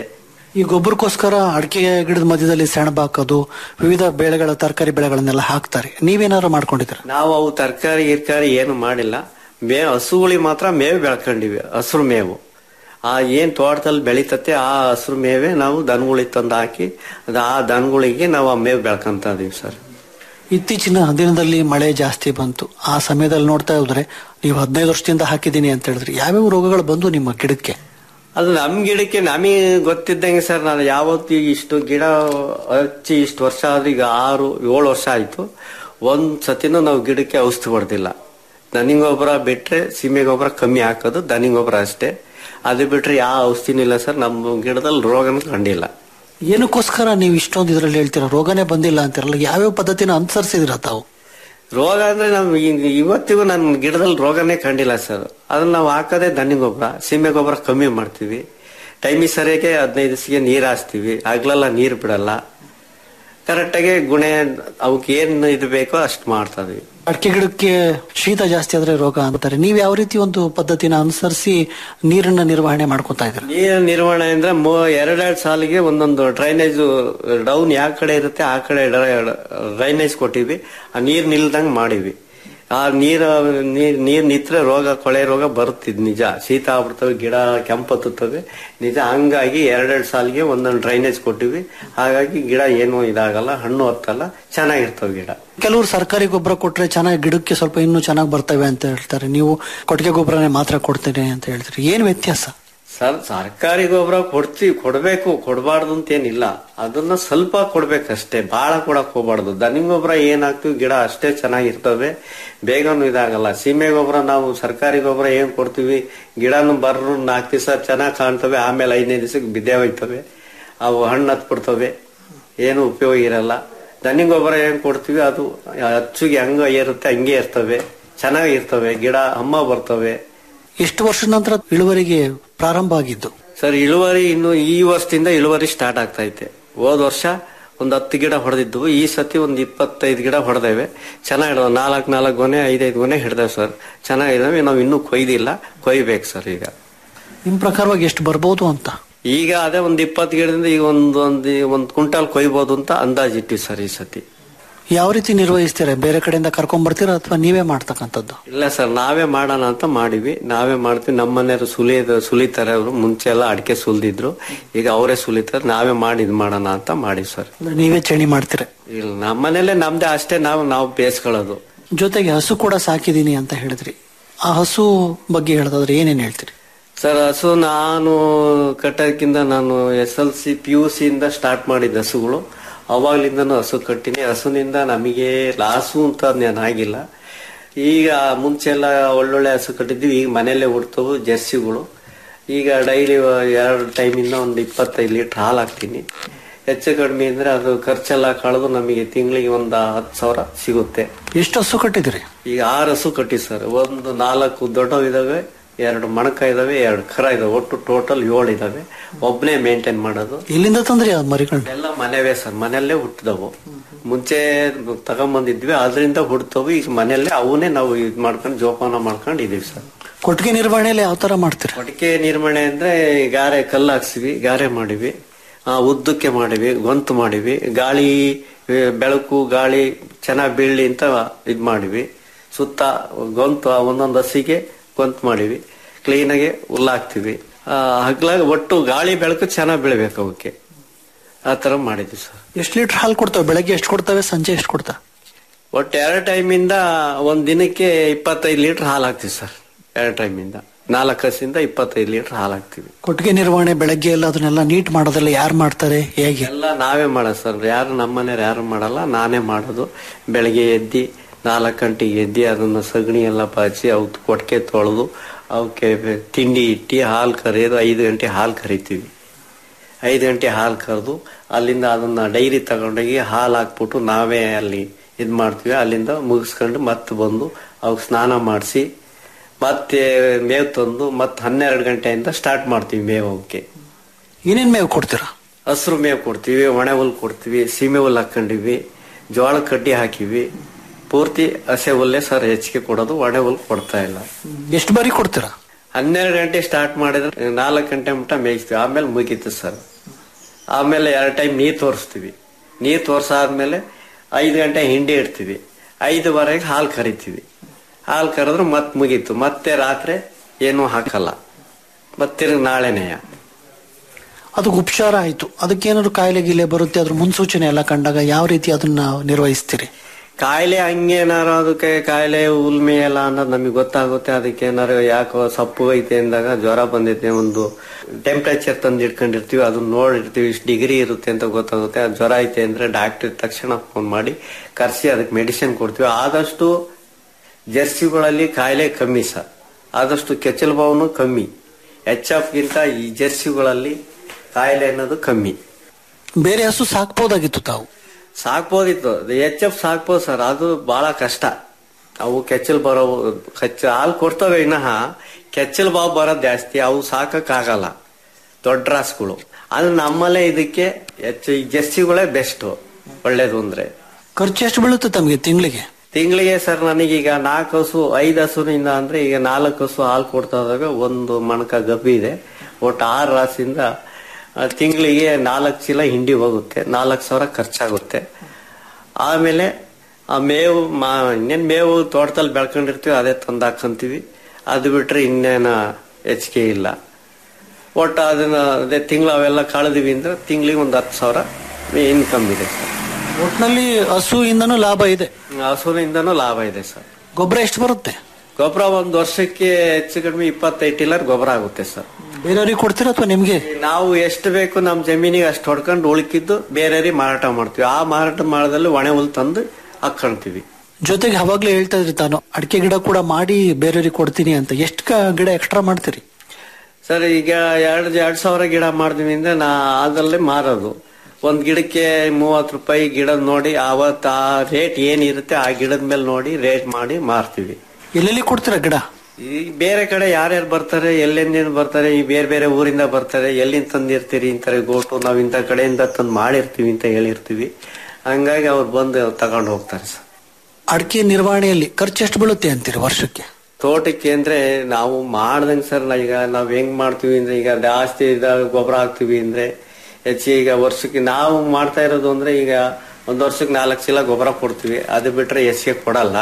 ಈ ಗೊಬ್ಬರಕ್ಕೋಸ್ಕರ ಅಡಿಕೆ ಗಿಡದ ಮಧ್ಯದಲ್ಲಿ ಸೆಣಬು ಹಾಕೋದು ವಿವಿಧ ಬೆಳೆಗಳ ತರಕಾರಿ ಬೆಳೆಗಳನ್ನೆಲ್ಲ ಹಾಕ್ತಾರೆ ನೀವೇನಾದ್ರು ಮಾಡ್ಕೊಂಡಿದ್ದೀರ ನಾವು ಅವು ತರಕಾರಿ ಗಿರ್ಕಾರಿ ಏನು ಮಾಡಿಲ್ಲ ಮೇ ಹಸುಗಳಿಗೆ ಮಾತ್ರ ಮೇವು ಬೆಳ್ಕೊಂಡಿವಿ ಹಸಿರು ಮೇವು ಆ ಏನ್ ತೋಟದಲ್ಲಿ ಬೆಳಿತತೆ ಆ ಹಸಿರು ಮೇವೆ ನಾವು ದನಗಳಿಗೆ ತಂದು ಹಾಕಿ ಅದು ಆ ದನಗಳಿಗೆ ನಾವು ಆ ಮೇವು ಬೆಳ್ಕೊಂತ ಇದೀವಿ ಸರ್ ಇತ್ತೀಚಿನ ದಿನದಲ್ಲಿ ಮಳೆ ಜಾಸ್ತಿ ಬಂತು ಆ ಸಮಯದಲ್ಲಿ ನೋಡ್ತಾ ಹೋದ್ರೆ ನೀವು ಹದಿನೈದು ವರ್ಷದಿಂದ ಹಾಕಿದ್ದೀನಿ ಅಂತ ಹೇಳಿದ್ರಿ ಯಾವ್ಯಾವ ರೋಗಗಳು ಬಂದು ನಿಮ್ಮ ಗಿಡಕ್ಕೆ ಅದು ನಮ್ ಗಿಡಕ್ಕೆ ನಮಗೆ ಗೊತ್ತಿದ್ದಂಗೆ ಸರ್ ನಾನು ಯಾವತ್ತು ಈಗ ಇಷ್ಟು ಗಿಡ ಹಚ್ಚಿ ಇಷ್ಟು ವರ್ಷ ಆದ್ರೆ ಈಗ ಆರು ಏಳು ವರ್ಷ ಆಯ್ತು ಒಂದ್ ಸತಿನೂ ನಾವು ಗಿಡಕ್ಕೆ ಔಷಧಿ ಹೊಡೆದಿಲ್ಲ ದನಿ ಗೊಬ್ಬರ ಬಿಟ್ರೆ ಸೀಮೆ ಗೊಬ್ಬರ ಕಮ್ಮಿ ಹಾಕೋದು ದನಿ ಗೊಬ್ಬರ ಅಷ್ಟೇ ಅದು ಬಿಟ್ರೆ ಯಾವ ಔಷಧಿನೂ ಇಲ್ಲ ಸರ್ ನಮ್ಮ ಗಿಡದಲ್ಲಿ ರೋಗನೂ ಕಂಡಿಲ್ಲ ಏನಕ್ಕೋಸ್ಕರ ನೀವು ಇಷ್ಟೊಂದು ಇದ್ರಲ್ಲಿ ಹೇಳ್ತೀರಾ ರೋಗನೇ ಬಂದಿಲ್ಲ ಅಂತಿರಲ್ಲ ಯಾವ್ಯಾವ ಪದ್ಧತಿನ ಅನುಸರಿಸಿದಿರ ತಾವು ರೋಗ ಅಂದ್ರೆ ನಾವು ಈ- ಇವತ್ತಿಗೂ ನನ್ನ ಗಿಡದಲ್ಲಿ ರೋಗನೇ ಕಂಡಿಲ್ಲ ಸರ್ ಅದನ್ನ ನಾವು ಹಾಕೋದೇ ದನಿ ಗೊಬ್ಬರ ಸೀಮೆ ಗೊಬ್ಬರ ಕಮ್ಮಿ ಮಾಡ್ತೀವಿ ಟೈಮಿಗೆ ಸರಿಯಾಗಿ ಹದಿನೈದು ದಿವಸಿಗೆ ನೀರು ಹಾಸ್ತೀವಿ ಹಗ್ಲೆಲ್ಲ ನೀರು ಬಿಡಲ್ಲ ಕರೆಕ್ಟಾಗಿ ಗುಣೆ ಅವಕ್ಕೆ ಏನ್ ಇದು ಬೇಕೋ ಅಷ್ಟು ಮಾಡ್ತಾ ಇದೀವಿ ಅಡಿಕೆ ಗಿಡಕ್ಕೆ ಶೀತ ಜಾಸ್ತಿ ಆದ್ರೆ ರೋಗ ಅಂತಾರೆ ನೀವು ಯಾವ ರೀತಿ ಒಂದು ಪದ್ಧತಿನ ಅನುಸರಿಸಿ ನೀರನ್ನ ನಿರ್ವಹಣೆ ಮಾಡ್ಕೊತಾ ಇದ್ದೀರಾ ನೀರಿನ ನಿರ್ವಹಣೆ ಅಂದ್ರೆ ಮೂ- ಎರಡೆರಡು ಸಾಲಿಗೆ ಒಂದೊಂದು ಡ್ರೈನೇಜ್ ಡೌನ್ ಯಾವ ಕಡೆ ಇರುತ್ತೆ ಆ ಕಡೆ ಡ್ರೈನೇಜ್ ಕೊಟ್ಟಿವಿ ಆ ನೀರ್ ನಿಲ್ದಂಗ್ ಮಾಡಿವಿ ಆ ನೀರ ನೀರ್ ನೀರ್ ನಿತ್ರೆ ರೋಗ ಕೊಳೆ ರೋಗ ಬರುತ್ತಿದ್ ನಿಜ ಶೀತ ಆಗ್ಬಿಡ್ತವೆ ಗಿಡ ಕೆಂಪತ್ತುತ್ತವೆ ನಿಜ ಹಂಗಾಗಿ ಎರಡೆರಡು ಸಾಲಿಗೆ ಒಂದೊಂದು ಡ್ರೈನೇಜ್ ಕೊಟ್ಟಿವಿ ಹಾಗಾಗಿ ಗಿಡ ಏನು ಇದಾಗಲ್ಲ ಹಣ್ಣು ಹತ್ತಲ್ಲ ಚೆನ್ನಾಗಿರ್ತವೆ ಗಿಡ ಕೆಲವರು ಸರ್ಕಾರಿ ಗೊಬ್ಬರ ಕೊಟ್ರೆ ಚೆನ್ನಾಗಿ ಗಿಡಕ್ಕೆ ಸ್ವಲ್ಪ ಇನ್ನೂ ಚೆನ್ನಾಗಿ ಬರ್ತವೆ ಅಂತ ಹೇಳ್ತಾರೆ ನೀವು ಕೊಟ್ಟಿಗೆ ಗೊಬ್ಬರನೇ ಮಾತ್ರ ಕೊಡ್ತೇನೆ ಅಂತ ಹೇಳ್ತೀರಿ ಏನ್ ವ್ಯತ್ಯಾಸ ಸರ್ ಸರ್ಕಾರಿ ಗೊಬ್ಬರ ಕೊಡ್ತೀವಿ ಕೊಡ್ಬೇಕು ಕೊಡಬಾರ್ದು ಅಂತ ಏನಿಲ್ಲ ಅದನ್ನ ಸ್ವಲ್ಪ ಕೊಡ್ಬೇಕಷ್ಟೇ ಬಹಳ ಕೊಡಕ್ ಹೋಗ್ಬಾರ್ದು ದನಿ ಗೊಬ್ಬರ ಏನ್ ಹಾಕ್ತಿವಿ ಗಿಡ ಅಷ್ಟೇ ಚೆನ್ನಾಗಿರ್ತವೆ ಬೇಗನೂ ಇದಾಗಲ್ಲ ಸೀಮೆ ಗೊಬ್ಬರ ನಾವು ಸರ್ಕಾರಿ ಗೊಬ್ಬರ ಏನ್ ಕೊಡ್ತೀವಿ ಗಿಡನು ಬರ್ರು ನಾಲ್ಕು ದಿವಸ ಚೆನ್ನಾಗಿ ಕಾಣ್ತವೆ ಆಮೇಲೆ ಐದನೇ ದಿವಸಕ್ಕೆ ಬಿದ್ದೇ ಹೋಯ್ತವೆ ಅವು ಹಣ್ಣು ಹತ್ಬಿಡ್ತವೆ ಏನು ಉಪಯೋಗ ಇರಲ್ಲ ದನಿ ಗೊಬ್ಬರ ಏನ್ ಕೊಡ್ತೀವಿ ಅದು ಅಚ್ಚುಗೆ ಹಂಗ ಏರುತ್ತೆ ಹಂಗೆ ಇರ್ತವೆ ಚೆನ್ನಾಗಿರ್ತವೆ ಗಿಡ ಅಮ್ಮ ಬರ್ತವೆ ಎಷ್ಟು ವರ್ಷದ ನಂತರ ಇಳುವರಿಗೆ ಪ್ರಾರಂಭ ಆಗಿದ್ದು ಸರ್ ಇಳುವರಿ ಇನ್ನು ಈ ವರ್ಷದಿಂದ ಇಳುವರಿ ಸ್ಟಾರ್ಟ್ ಆಗ್ತಾ ಐತೆ ಹೋದ್ ವರ್ಷ ಒಂದ್ ಹತ್ತು ಗಿಡ ಹೊಡೆದಿದ್ವು ಈ ಸತಿ ಒಂದ್ ಇಪ್ಪತ್ತೈದು ಗಿಡ ಹೊಡೆದೇವೆ ಚೆನ್ನಾಗಿಡವ ನಾಲ್ಕು ನಾಲ್ಕು ಗೊನೆ ಐದೈದು ಗೊನೆ ಹಿಡ್ದೇವೆ ಸರ್ ಚೆನ್ನಾಗಿದಾವೆ ನಾವು ಇನ್ನೂ ಕೊಯ್ದಿಲ್ಲ ಕೊಯ್ಬೇಕು ಸರ್ ಈಗ ನಿಮ್ ಪ್ರಕಾರವಾಗಿ ಎಷ್ಟು ಬರ್ಬೋದು ಅಂತ ಈಗ ಅದೇ ಒಂದ್ ಇಪ್ಪತ್ತು ಗಿಡದಿಂದ ಈಗ ಒಂದ್ ಒಂದ್ ಒಂದ್ ಕ್ವಿಂಟಾಲ್ ಕೊಯ್ಬೋದು ಅಂತ ಅಂದಾಜಿಟ್ಟಿವಿ ಸರ್ ಈ ಸತಿ ಯಾವ ರೀತಿ ನಿರ್ವಹಿಸ್ತೀರಾ ಬೇರೆ ಕಡೆಯಿಂದ ಕರ್ಕೊಂಡ್ ಬರ್ತೀರಾ ಅಥವಾ ನೀವೇ ಮಾಡ್ತಕ್ಕಂಥದ್ದು ಇಲ್ಲ ಸರ್ ನಾವೇ ಮಾಡೋಣ ಅಂತ ಮಾಡಿವಿ ನಾವೇ ಮಾಡ್ತೀವಿ ನಮ್ಮ ಮನೆಯವರು ಸುಲಿಯೋದು ಸುಲಿತಾರೆ ಅವರು ಮುಂಚೆ ಎಲ್ಲ ಅಡಿಕೆ ಸುಲಿದಿದ್ರು ಈಗ ಅವರೇ ಸುಲಿತಾರೆ ನಾವೇ ಮಾಡಿ ಇದ್ ಮಾಡೋಣ ಅಂತ ಮಾಡಿ ಸರ್ ಅಂದ್ರೆ ನೀವೇ ಚಣಿ ಮಾಡ್ತೀರಾ ಇಲ್ಲ ನಮ್ಮ ಮನೇಲೆ ನಮ್ದೇ ಅಷ್ಟೇ ನಾವು ನಾವು ಬೇಯಿಸ್ಕೊಳ್ಳೋದು ಜೊತೆಗೆ ಹಸು ಕೂಡ ಸಾಕಿದೀನಿ ಅಂತ ಹೇಳಿದ್ರಿ ಆ ಹಸು ಬಗ್ಗೆ ಹೇಳೋದಾದ್ರೆ ಏನೇನ್ ಹೇಳ್ತೀರಿ ಸರ್ ಹಸು ನಾನು ಕಟ್ಟೋದಕ್ಕಿಂತ ನಾನು S L C P U C ಇಂದ ಸ್ಟಾರ್ಟ್ ಮಾಡಿದ ಹಸುಗಳು ಅವಾಗ್ಲಿಂದನೂ ಹಸು ಕಟ್ಟಿನಿ ಹಸುನಿಂದ ನಮಗೆ ಲಾಸು ಅಂತ ಆಗಿಲ್ಲ ಈಗ ಮುಂಚೆ ಎಲ್ಲ ಒಳ್ಳೊಳ್ಳೆ ಹಸು ಕಟ್ಟಿದ್ವಿ ಈಗ ಮನೆಯಲ್ಲೇ ಹುಡ್ತವು ಜರ್ಸಿಗಳು ಈಗ ಡೈಲಿ ಎರಡು ಟೈಮಿಂದ ಒಂದು ಇಪ್ಪತ್ತೈದು ಲೀಟರ್ ಹಾಲು ಹಾಕ್ತೀನಿ ಹೆಚ್ಚು ಕಡಿಮೆ ಅಂದ್ರೆ ಅದು ಖರ್ಚೆಲ್ಲ ಕಳೆದು ನಮಗೆ ತಿಂಗಳಿಗೆ ಒಂದು ಹತ್ತು ಸಾವಿರ ಸಿಗುತ್ತೆ ಎಷ್ಟು ಹಸು ಕಟ್ಟಿದಿರಿ ಈಗ ಆರು ಹಸು ಕಟ್ಟಿ ಸರ್ ಒಂದು ನಾಲ್ಕು ದೊಡ್ಡವು ಇದಾವೆ ಎರಡು ಮಣಕ ಇದಾವೆ ಎರಡು ಕರ ಇದಾವೆ ಒಟ್ಟು ಟೋಟಲ್ ಏಳು ಇದಾವೆ ಒಬ್ಬನೇ ಮೇಂಟೈನ್ ಮಾಡೋದು ಎಲ್ಲಿಂದ ತಂದ್ರಿ ಆ ಮರಿಗಳನ್ನ ಎಲ್ಲ ಮನೆವೇ ಸರ್ ಮನೆಯಲ್ಲೇ ಹುಟ್ಟಿದವು ಮುಂಚೆ ತಗೊಂಬಂದಿದ್ವಿ ಅದರಿಂದ ಹುಡ್ತವು ಈಗ ಮನೆಯಲ್ಲೇ ಅವನ್ನೇ ನಾವು ಇದ್ ಮಾಡ್ಕೊಂಡು ಜೋಪಾನ ಮಾಡ್ಕೊಂಡು ಇದೀವಿ ಸರ್ ಕೊಟ್ಟಿಗೆ ನಿರ್ವಹಣೆಯಲ್ಲಿ ಯಾವ ತರ ಮಾಡ್ತೀರಾ ಕೊಟ್ಟಿಗೆ ನಿರ್ವಹಣೆ ಅಂದ್ರೆ ಗಾರೆ ಕಲ್ಲು ಹಾಕ್ಸಿವಿ ಗಾರೆ ಮಾಡಿವಿ ಆ, ಉದ್ದಕ್ಕೆ ಮಾಡಿವಿ ಗೊಂತು ಮಾಡಿವಿ ಗಾಳಿ ಏ, ಬೆಳಕು ಗಾಳಿ ಚೆನ್ನಾಗಿ ಬೀಳಲಿ ಅಂತ ಇದ್ ಮಾಡಿವಿ ಸುತ್ತ ಗೊಂತು ಆ ಒಂದೊಂದು ಹಸಿಗೆ ಗೊಂತು ಮಾಡಿವಿ ಕ್ಲೀನಾಗಿ ಹುಲ್ಲಾಕ್ತಿವಿ ಆ, ಹಗ್ಲಾಗ ಒಟ್ಟು ಗಾಳಿ ಬೆಳಕು ಚೆನ್ನಾಗಿ ಬೀಳ್ಬೇಕು ಅವಕ್ಕೆ ಆ ತರ ಮಾಡಿದ್ವಿ ಸರ್ ಎಷ್ಟು ಲೀಟರ್ ಹಾಲು ಕೊಡ್ತವೆ ಬೆಳಗ್ಗೆ ಎಷ್ಟು ಕೊಡ್ತವೆ ಸಂಜೆ ಎಷ್ಟು ಕೊಡ್ತವೆ ಒಟ್ಟು ಎರಡು ಟೈಮಿಂದ ಒಂದ್ ದಿನಕ್ಕೆ ಇಪ್ಪತ್ತೈದು ಲೀಟರ್ ಹಾಲು ಹಾಕ್ತಿವಿ ಸರ್ ಎರಡು ಟೈಮಿಂದ ನಾಲ್ಕು ಹಸಿಂದ ಇಪ್ಪತ್ತೈದು ಲೀಟರ್ ಹಾಲು ಹಾಕ್ತಿವಿ ಕೊಟ್ಟಿಗೆ ನಿರ್ವಹಣೆ ಬೆಳಗ್ಗೆ ಎಲ್ಲ ಅದನ್ನೆಲ್ಲ ನೀಟ್ ಮಾಡೋದೆಲ್ಲ ಯಾರು ಮಾಡ್ತಾರೆ ಹೇಗೆ ಎಲ್ಲ ನಾವೇ ಮಾಡೋದು ಸರ್ ಯಾರು ನಮ್ಮನೆಯವ್ರು ಯಾರು ಮಾಡಲ್ಲ ನಾನೇ ಮಾಡೋದು ಬೆಳಗ್ಗೆ ಎದ್ದಿ ನಾಲ್ಕು ಗಂಟೆಗೆ ಎದ್ದಿ ಅದನ್ನ ಸಗಣಿ ಎಲ್ಲ ಪಾಚಿ ಅವಕ್ಕೆ ಕೊಟ್ಟಿಗೆ ತೊಳೆದು ಅವಕ್ಕೆ ತಿಂಡಿ ಇಟ್ಟು ಹಾಲು ಕರೆಯೋದು ಐದು ಗಂಟೆ ಹಾಲು ಕರಿತೀವಿ ಐದು ಗಂಟೆ ಹಾಲು ಕರೆದು ಅಲ್ಲಿಂದ ಅದನ್ನ ಡೈರಿ ತಗೊಂಡೋಗಿ ಹಾಲು ಹಾಕ್ಬಿಟ್ಟು ನಾವೇ ಅಲ್ಲಿ ಇದು ಮಾಡ್ತೀವಿ ಅಲ್ಲಿಂದ ಮುಗಿಸ್ಕೊಂಡು ಮತ್ತೆ ಬಂದು ಅವಕ್ಕೆ ಸ್ನಾನ ಮಾಡಿಸಿ ಮತ್ತೆ ಮೇವು ತಂದು ಮತ್ತೆ ಹನ್ನೆರಡು ಗಂಟೆಯಿಂದ ಸ್ಟಾರ್ಟ್ ಮಾಡ್ತೀವಿ ಮೇವು ಅವಕ್ಕೆ ಏನೇನ್ ಮೇವು ಕೊಡ್ತೀರಾ ಹಸಿರು ಮೇವು ಕೊಡ್ತೀವಿ ಒಣೆ ಹುಲ್ ಕೊಡ್ತೀವಿ ಸೀಮೆ ಹುಲ್ ಹಾಕೊಂಡಿವಿ ಜೋಳ ಕಡ್ಡಿ ಹಾಕಿವಿ ಪೂರ್ತಿ ಹಸೆ ಹುಲ್ಲೇ ಸರ್ ಹೆಚ್ಚಿಗೆ ಕೊಡೋದು ಒಣೆ ಹುಲ್ ಕೊಡ್ತಾ ಇಲ್ಲ ಎಷ್ಟು ಬಾರಿ ಕೊಡ್ತೀರಾ ಹನ್ನೆರಡು ಗಂಟೆ ಸ್ಟಾರ್ಟ್ ಮಾಡಿದ್ರೆ ನಾಲ್ಕು ಗಂಟೆ ಮಟ್ಟ ಮೇಯಿಸ್ತೀವಿ ಆಮೇಲೆ ಮುಗೀತು ಸರ್ ಆಮೇಲೆ ಎರಡು ಟೈಮ್ ನೀರು ತೋರಿಸ್ತೀವಿ ನೀರು ತೋರ್ಸಾದ್ಮೇಲೆ ಐದು ಗಂಟೆ ಹಿಂಡಿ ಇಡ್ತೀವಿ ಐದುವರೆಗೆ ಹಾಲು ಕರಿತೀವಿ ಹಾಲು ಕರೆದ್ರೆ ಮತ್ತೆ ಮುಗೀತು ಮತ್ತೆ ರಾತ್ರಿ ಏನೂ ಹಾಕಲ್ಲ ಮತ್ತೆ ತಿರ್ಗಿ ನಾಳೆನೆಯ ಅದಕ್ಕೆ ಉಪಚಾರ ಆಯ್ತು ಅದಕ್ಕೇನಾದ್ರು ಕಾಯಿಲೆ ಗೀಲೆ ಬರುತ್ತೆ ಅದ್ರ ಮುನ್ಸೂಚನೆ ಎಲ್ಲ ಕಂಡಾಗ ಯಾವ ರೀತಿ ಅದನ್ನ ನಿರ್ವಹಿಸ್ತೀರಿ ಕಾಯಿಲೆ ಹಂಗೇನಾರು ಅದಕ್ಕೆ ಕಾಯಿಲೆ ಉಲ್ಮೆ ಎಲ್ಲ ಅನ್ನೋದು ನಮಗೆ ಗೊತ್ತಾಗುತ್ತೆ ಅದಕ್ಕೆ ಏನಾರು ಯಾಕೋ ಸಪ್ಪು ಐತೆ ಅಂದಾಗ ಜ್ವರ ಬಂದೈತೆ ಒಂದು ಟೆಂಪರೇಚರ್ ತಂದು ಇಟ್ಕೊಂಡಿರ್ತೀವಿ ಅದನ್ನ ನೋಡಿರ್ತೀವಿ ಇಷ್ಟು ಡಿಗ್ರಿ ಇರುತ್ತೆ ಅಂತ ಗೊತ್ತಾಗುತ್ತೆ ಅದು ಜ್ವರ ಐತೆ ಅಂದ್ರೆ ಡಾಕ್ಟರ್ ತಕ್ಷಣ ಫೋನ್ ಮಾಡಿ ಕರೆಸಿ ಅದಕ್ಕೆ ಮೆಡಿಸಿನ್ ಕೊಡ್ತೀವಿ ಆದಷ್ಟು ಜರ್ಸಿಗಳಲ್ಲಿ ಕಾಯಿಲೆ ಕಮ್ಮಿ ಸರ್ ಆದಷ್ಟು ಕೆಚ್ಚಲು ಬಾವನು ಕಮ್ಮಿ ಎಚ್ ಗಿಂತ ಈ ಜರ್ಸಿಗಳಲ್ಲಿ ಕಾಯಿಲೆ ಅನ್ನೋದು ಕಮ್ಮಿ ಬೇರೆ ಹಸು ಸಾಕ್ಬೋದಾಗಿತ್ತು ತಾವು ಸಾಕ್ಬೋದಿತ್ತು ಎಚ್ ಎಫ್ ಸಾಕ್ಬೋದು ಸರ್ ಅದು ಬಹಳ ಕಷ್ಟ ಅವು ಕೆಚ್ಚಲ್ ಬರೋ ಕೆಚ್ಚ ಹಾಲು ಕೊಡ್ತವೆ ವಿನಃ ಕೆಚ್ಚಲ್ ಬಾವು ಬರೋದು ಜಾಸ್ತಿ ಅವು ಸಾಕಕ್ ಆಗಲ್ಲ ದೊಡ್ಡ ರಾಸುಗಳು ಆದ್ರೆ ನಮ್ಮಲ್ಲೇ ಇದಕ್ಕೆ ಹೆಚ್ಚು ಈ ಜರ್ಸಿಗಳೇ ಬೆಸ್ಟ್ ಒಳ್ಳೇದು ಅಂದ್ರೆ ಖರ್ಚು ಎಷ್ಟು ಬೀಳುತ್ತೆ ತಮಗೆ ತಿಂಗಳಿಗೆ ತಿಂಗಳಿಗೆ ಸರ್ ನನಗೀಗ ನಾಲ್ಕು ಹಸು ಐದು ಹಸುವಿನಿಂದ ಅಂದ್ರೆ ಈಗ ನಾಲ್ಕು ಹಸು ಹಾಲು ಕೊಡ್ತಾ ಇದ್ದಾಗ ಒಂದು ಮಣಕ ಗಬ್ಬಿ ಇದೆ ಒಟ್ಟು ಆರು ರಾಸಿಂದ ಆ, ತಿಂಗಳಿಗೆ ನಾಲ್ಕು ಚೀಲ ಹಿಂಡಿ ಹೋಗುತ್ತೆ ನಾಲ್ಕು ಸಾವಿರ ಖರ್ಚಾಗುತ್ತೆ ಆಮೇಲೆ ಆ ಮೇವು ಮಾ ಇನ್ನೇನು ಮೇವು ತೋಟದಲ್ಲಿ ಬೆಳ್ಕೊಂಡಿರ್ತೀವಿ ಅದೇ ತಂದು ಹಾಕಂತೀವಿ ಅದು ಬಿಟ್ರೆ ಇನ್ನೇನ ಹೆಚ್ಚಿಗೆ ಇಲ್ಲ ಒಟ್ಟು ಅದನ್ನ ಅದೇ ತಿಂಗಳು ಅವೆಲ್ಲ ಕಳೆದಿವಿ ಅಂದ್ರೆ ತಿಂಗಳಿಗೆ ಒಂದು ಹತ್ತು ಸಾವಿರ ಇನ್ಕಮ್ ಇದೆ ಸರ್ ಒಟ್ನಲ್ಲಿ ಹಸುಯಿಂದನೂ ಲಾಭ ಇದೆ ಹಸುವಿನಿಂದನೂ ಲಾಭ ಇದೆ ಸರ್ ಗೊಬ್ಬರ ಎಷ್ಟು ಬರುತ್ತೆ ಗೊಬ್ಬರ ಒಂದು ವರ್ಷಕ್ಕೆ ಹೆಚ್ಚು ಕಡಿಮೆ ಇಪ್ಪತ್ತೈದು ಟಿಲ್ಲರ್ ಗೊಬ್ಬರ ಆಗುತ್ತೆ ಸರ್ ಬೇರೆಯವ್ರಿಗೆ ಕೊಡ್ತೀರಾ ಅಥವಾ ನಿಮ್ಗೆ ನಾವು ಎಷ್ಟು ಬೇಕು ನಮ್ಮ ಜಮೀನಿಗೆ ಅಷ್ಟು ಹೊಡ್ಕೊಂಡು ಉಳ್ಕಿದ್ದು ಬೇರೆಯವ್ರಿಗೆ ಮಾರಾಟ ಮಾಡ್ತೀವಿ ಆ ಮಾರಾಟ ಮಾಡದಲ್ಲಿ ಒಣೆ ಹುಲ್ ತಂದು ಹಾಕೊಂತೀವಿ ಜೊತೆಗೆ ಅವಾಗ್ಲೇ ಹೇಳ್ತಾ ಇದ್ರಿ ತಾನು ಅಡಿಕೆ ಗಿಡ ಕೂಡ ಮಾಡಿ ಬೇರೆಯವ್ರಿಗೆ ಕೊಡ್ತೀನಿ ಅಂತ ಎಷ್ಟು ಗಿಡ ಎಕ್ಸ್ಟ್ರಾ ಮಾಡ್ತೀರಿ ಸರ್ ಈಗ ಎರಡು ಎರಡ್ ಸಾವಿರ ಗಿಡ ಮಾಡಿದ್ವಿ ಅಂದ್ರೆ ನಾ ಅದಲ್ಲೇ ಮಾರೋದು ಒಂದ್ ಗಿಡಕ್ಕೆ ಮೂವತ್ತು ರೂಪಾಯಿ ಗಿಡ ನೋಡಿ ಅವತ್ತು ಆ ರೇಟ್ ಏನಿರುತ್ತೆ ಆ ಗಿಡದ ಮೇಲೆ ನೋಡಿ ರೇಟ್ ಮಾಡಿ ಮಾರ್ತೀವಿ ಎಲ್ಲೆಲ್ಲಿ ಕೊಡ್ತೀರಾ ಗಿಡ ಈ ಬೇರೆ ಕಡೆ ಯಾರ್ಯಾರು ಬರ್ತಾರೆ ಎಲ್ಲೆಂದಿನ ಬರ್ತಾರೆ ಈ ಬೇರೆ ಬೇರೆ ಊರಿಂದ ಬರ್ತಾರೆ ಎಲ್ಲಿಂದ ತಂದಿರ್ತೀರಿ ಇಂತಾರೆ ಗೋಟು ನಾವ್ ಇಂಥ ಕಡೆಯಿಂದ ತಂದು ಮಾಡಿರ್ತೀವಿ ಅಂತ ಹೇಳಿರ್ತೀವಿ ಹಂಗಾಗಿ ಅವ್ರು ಬಂದು ತಗೊಂಡು ಹೋಗ್ತಾರೆ ಸರ್ ಅಡಿಕೆ ನಿರ್ವಹಣೆಯಲ್ಲಿ ಖರ್ಚು ಎಷ್ಟು ಬೀಳುತ್ತೆ ಅಂತೀರಿ ವರ್ಷಕ್ಕೆ ತೋಟಕ್ಕೆ ಅಂದ್ರೆ ನಾವು ಮಾಡ್ದಂಗೆ ಸರ್ ನಾ ಈಗ ನಾವ್ ಹೆಂಗ್ ಮಾಡ್ತೀವಿ ಅಂದ್ರೆ ಈಗ ಜಾಸ್ತಿ ಇದಾಗ ಗೊಬ್ಬರ ಹಾಕ್ತಿವಿ ಅಂದ್ರೆ ಹೆಚ್ಚಿಗೆ ಈಗ ವರ್ಷಕ್ಕೆ ನಾವು ಮಾಡ್ತಾ ಇರೋದು ಅಂದ್ರೆ ಈಗ ಒಂದ್ ವರ್ಷಕ್ಕೆ ನಾಲ್ಕು ಚೀಲ ಗೊಬ್ಬರ ಕೊಡ್ತೀವಿ ಅದು ಬಿಟ್ರೆ ಹೆಚ್ಚಿಗೆ ಕೊಡಲ್ಲ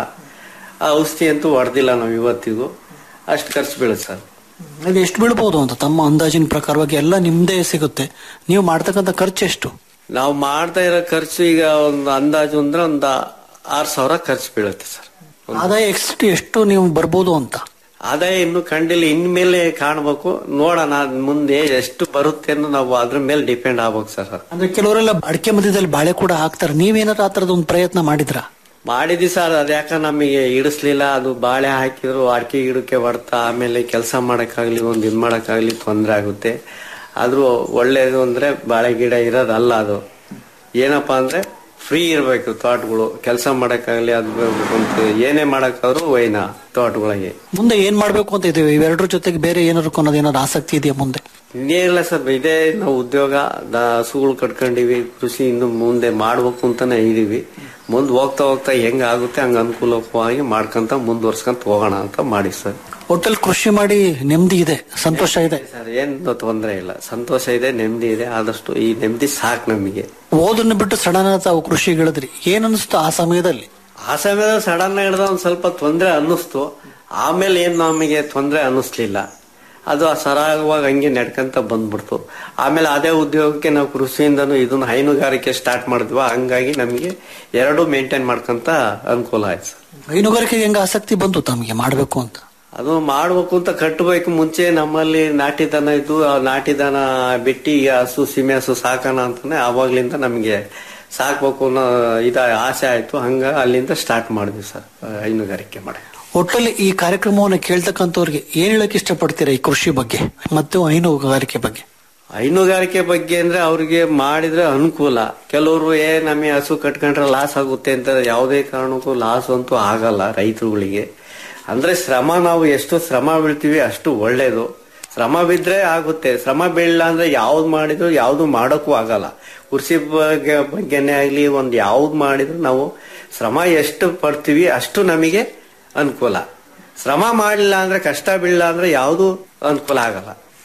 ಆ ಔಷಧಿ ಅಂತೂ ಹೊಡೆದಿಲ್ಲ ನಾವು ಇವತ್ತಿಗೂ ಅಷ್ಟು ಖರ್ಚು ಬೀಳುತ್ತೆ ಸರ್ ಅದು ಎಷ್ಟು ಬೀಳ್ಬೋದು ಅಂತ ತಮ್ಮ ಅಂದಾಜಿನ ಪ್ರಕಾರವಾಗಿ ಎಲ್ಲ ನಿಮ್ದೇ ಸಿಗುತ್ತೆ ನೀವು ಮಾಡ್ತಕ್ಕಂಥ ಖರ್ಚು ಎಷ್ಟು ನಾವು ಮಾಡ್ತಾ ಇರೋ ಖರ್ಚು ಈಗ ಒಂದು ಅಂದಾಜು ಅಂದ್ರೆ ಒಂದು ಆರು ಸಾವಿರ ಖರ್ಚು ಬೀಳುತ್ತೆ ಸರ್ ಆದಾಯ ಎಷ್ಟು ಎಷ್ಟು ನೀವು ಬರ್ಬೋದು ಅಂತ ಆದಾಯ ಇನ್ನು ಕಂಡಿಲ್ಲ ಇನ್ಮೇಲೆ ಕಾಣ್ಬೇಕು ನೋಡೋಣ ಮುಂದೆ ಎಷ್ಟು ಬರುತ್ತೆ ಅನ್ನೋ ನಾವು ಅದ್ರ ಮೇಲೆ ಡಿಪೆಂಡ್ ಆಗ್ಬೇಕು ಸರ್ ಅಂದ್ರೆ ಕೆಲವರೆಲ್ಲ ಅಡಿಕೆ ಮಧ್ಯದಲ್ಲಿ ಬಾಳೆ ಕೂಡ ಹಾಕ್ತಾರೆ ನೀವೇನಾದ್ರು ಆ ತರದ ಒಂದು ಪ್ರಯತ್ನ ಮಾಡಿದ್ರಾ ಮಾಡಿದ್ವಿ ಸರ್ ಅದ್ಯಾಕ ನಮಗೆ ಇಡಿಸ್ಲಿಲ್ಲ ಅದು ಬಾಳೆ ಹಾಕಿದ್ರು ಅಡಿಕೆ ಗಿಡಕ್ಕೆ ಹೊಡ್ತಾ ಆಮೇಲೆ ಕೆಲಸ ಮಾಡಕ್ಕಾಗ್ಲಿ ಒಂದ್ ಇದ್ ಮಾಡಕ್ಕಾಗ್ಲಿ ತೊಂದ್ರೆ ಆಗುತ್ತೆ ಆದ್ರೂ ಒಳ್ಳೇದು ಅಂದ್ರೆ ಬಾಳೆ ಗಿಡ ಇರೋದಲ್ಲ ಅದು ಏನಪ್ಪಾ ಅಂದ್ರೆ ಫ್ರೀ ಇರ್ಬೇಕು ತೋಟಗಳು ಕೆಲಸ ಮಾಡಕ್ಕಾಗ್ಲಿ ಅದು ಒಂದು ಏನೇ ಮಾಡಕ್ಕಾದ್ರೂ ವೈನ ತೋಟಗಳಿಗೆ ಮುಂದೆ ಏನ್ ಮಾಡ್ಬೇಕು ಅಂತ ಇದೀವಿ ಇವೆರಡರ ಜೊತೆಗೆ ಬೇರೆ ಏನಾದ್ರು ಅನ್ನೋದು ಏನಾದ್ರು ಆಸಕ್ತಿ ಇದೆಯಾ ಮುಂದೆ ಇನ್ನೇನಿಲ್ಲ ಸರ್ ಇದೇ ನಾವು ಉದ್ಯೋಗ ದ- ಹಸುಗಳು ಕಟ್ಕೊಂಡಿವಿ ಕೃಷಿ ಇನ್ನು ಮುಂದೆ ಮಾಡ್ಬೇಕು ಅಂತಾನೆ ಇದೀವಿ ಮುಂದ್ ಹೋಗ್ತಾ ಹೋಗ್ತಾ ಹೆಂಗ್ ಆಗುತ್ತೆ ಹಂಗ ಅನುಕೂಲವಾಗಿ ಮಾಡ್ಕೊಂತ ಮುಂದುವರ್ಸ್ಕೊಂತ ಹೋಗೋಣ ಅಂತ ಮಾಡಿ ಸರ್ ಒಟ್ಟಲ್ಲಿ ಕೃಷಿ ಮಾಡಿ ನೆಮ್ಮದಿ ಇದೆ ಸಂತೋಷ ಇದೆ ಸರ್ ಏನ್ ತೊಂದರೆ ಇಲ್ಲ ಸಂತೋಷ ಇದೆ ನೆಮ್ಮದಿ ಇದೆ ಆದಷ್ಟು ಈ ನೆಮ್ಮದಿ ಸಾಕು ನಮಗೆ ಓದನ್ನ ಬಿಟ್ಟು ಸಡನ್ ತಾವು ಕೃಷಿ ಇಳಿದ್ರಿ ಏನ್ ಅನಿಸ್ತು ಆ ಸಮಯದಲ್ಲಿ ಆ ಸಮಯದಲ್ಲಿ ಸಡನ್ ಹಿಡ್ದ ಒಂದ್ ಸ್ವಲ್ಪ ತೊಂದರೆ ಅನ್ನಿಸ್ತು ಆಮೇಲೆ ಏನ್ ನಮಗೆ ತೊಂದರೆ ಅನ್ನಿಸ್ಲಿಲ್ಲ ಅದು ಸರಾಗವಾಗಿ ಹಂಗೆ ನಡ್ಕಂತ ಬಂದ್ಬಿಡ್ತು ಆಮೇಲೆ ಅದೇ ಉದ್ಯೋಗಕ್ಕೆ ನಾವು ಕೃಷಿಯಿಂದನೂ ಇದನ್ನ ಹೈನುಗಾರಿಕೆ ಸ್ಟಾರ್ಟ್ ಮಾಡಿದ್ವ ಹಂಗಾಗಿ ನಮಗೆ ಎರಡು ಮೇಂಟೈನ್ ಮಾಡ್ಕೊಂತ ಅನುಕೂಲ ಆಯ್ತು ಸರ್ ಹೈನುಗಾರಿಕೆಗೆ ಹೆಂಗ ಆಸಕ್ತಿ ಬಂತು ತಮಗೆ ಮಾಡ್ಬೇಕು ಅಂತ ಅದು ಮಾಡ್ಬೇಕು ಅಂತ ಕಟ್ಟಬೇಕು ಮುಂಚೆ ನಮ್ಮಲ್ಲಿ ನಾಟಿ ದನ ಇದ್ದು ಆ ನಾಟಿ ದನ ಬಿಟ್ಟು ಈಗ ಹಸು ಸೀಮೆ ಹಸು ಸಾಕೋಣ ಅಂತಾನೆ ಆವಾಗ್ಲಿಂದ ನಮಗೆ ಸಾಕ್ಬೇಕು ಅನ್ನೋ ಇದ ಆಸೆ ಆಯ್ತು ಹಂಗ ಅಲ್ಲಿಂದ ಸ್ಟಾರ್ಟ್ ಮಾಡಿದ್ವಿ ಸರ್ ಹೈನುಗಾರಿಕೆ ಮಾಡಿ ಒಟ್ಟಲ್ಲಿ ಈ ಕಾರ್ಯಕ್ರಮವನ್ನು ಕೇಳ್ತಕ್ಕಂಥವ್ರಿಗೆ ಏನ್ ಹೇಳಕ್ ಇಷ್ಟಪಡ್ತೀರಾ ಈ ಕೃಷಿ ಬಗ್ಗೆ ಮತ್ತು ಹೈನುಗಾರಿಕೆ ಬಗ್ಗೆ ಹೈನುಗಾರಿಕೆ ಬಗ್ಗೆ ಅಂದ್ರೆ ಅವ್ರಿಗೆ ಮಾಡಿದ್ರೆ ಅನುಕೂಲ ಕೆಲವರು ಏ ನಮಗೆ ಹಸು ಕಟ್ಕೊಂಡ್ರೆ ಲಾಸ್ ಆಗುತ್ತೆ ಅಂತ ಯಾವುದೇ ಕಾರಣಕ್ಕೂ ಲಾಸ್ ಅಂತೂ ಆಗಲ್ಲ ರೈತರುಗಳಿಗೆ ಅಂದ್ರೆ ಶ್ರಮ ನಾವು ಎಷ್ಟು ಶ್ರಮ ಬೀಳ್ತೀವಿ ಅಷ್ಟು ಒಳ್ಳೇದು ಶ್ರಮ ಬಿದ್ರೆ ಆಗುತ್ತೆ ಶ್ರಮ ಬೀಳಲ್ಲ ಅಂದ್ರೆ ಯಾವ್ದು ಮಾಡಿದ್ರು ಯಾವ್ದು ಮಾಡೋಕ್ಕೂ ಆಗಲ್ಲ ಕೃಷಿ ಬಗ್ಗೆ ಬಗ್ಗೆನೇ ಆಗ್ಲಿ ಒಂದ್ ಯಾವ್ದು ಮಾಡಿದ್ರು ನಾವು ಶ್ರಮ ಎಷ್ಟು ಪಡ್ತೀವಿ ಅಷ್ಟು ನಮಗೆ ಅನುಕೂಲ ಶ್ರಮ ಮಾಡಲಿಲ್ಲ ಅಂದ್ರೆ ಕಷ್ಟ ಬೀಳಲ್ಲ ಅಂದ್ರೆ ಯಾವ್ದು ಅನುಕೂಲ ಆಗಲ್ಲ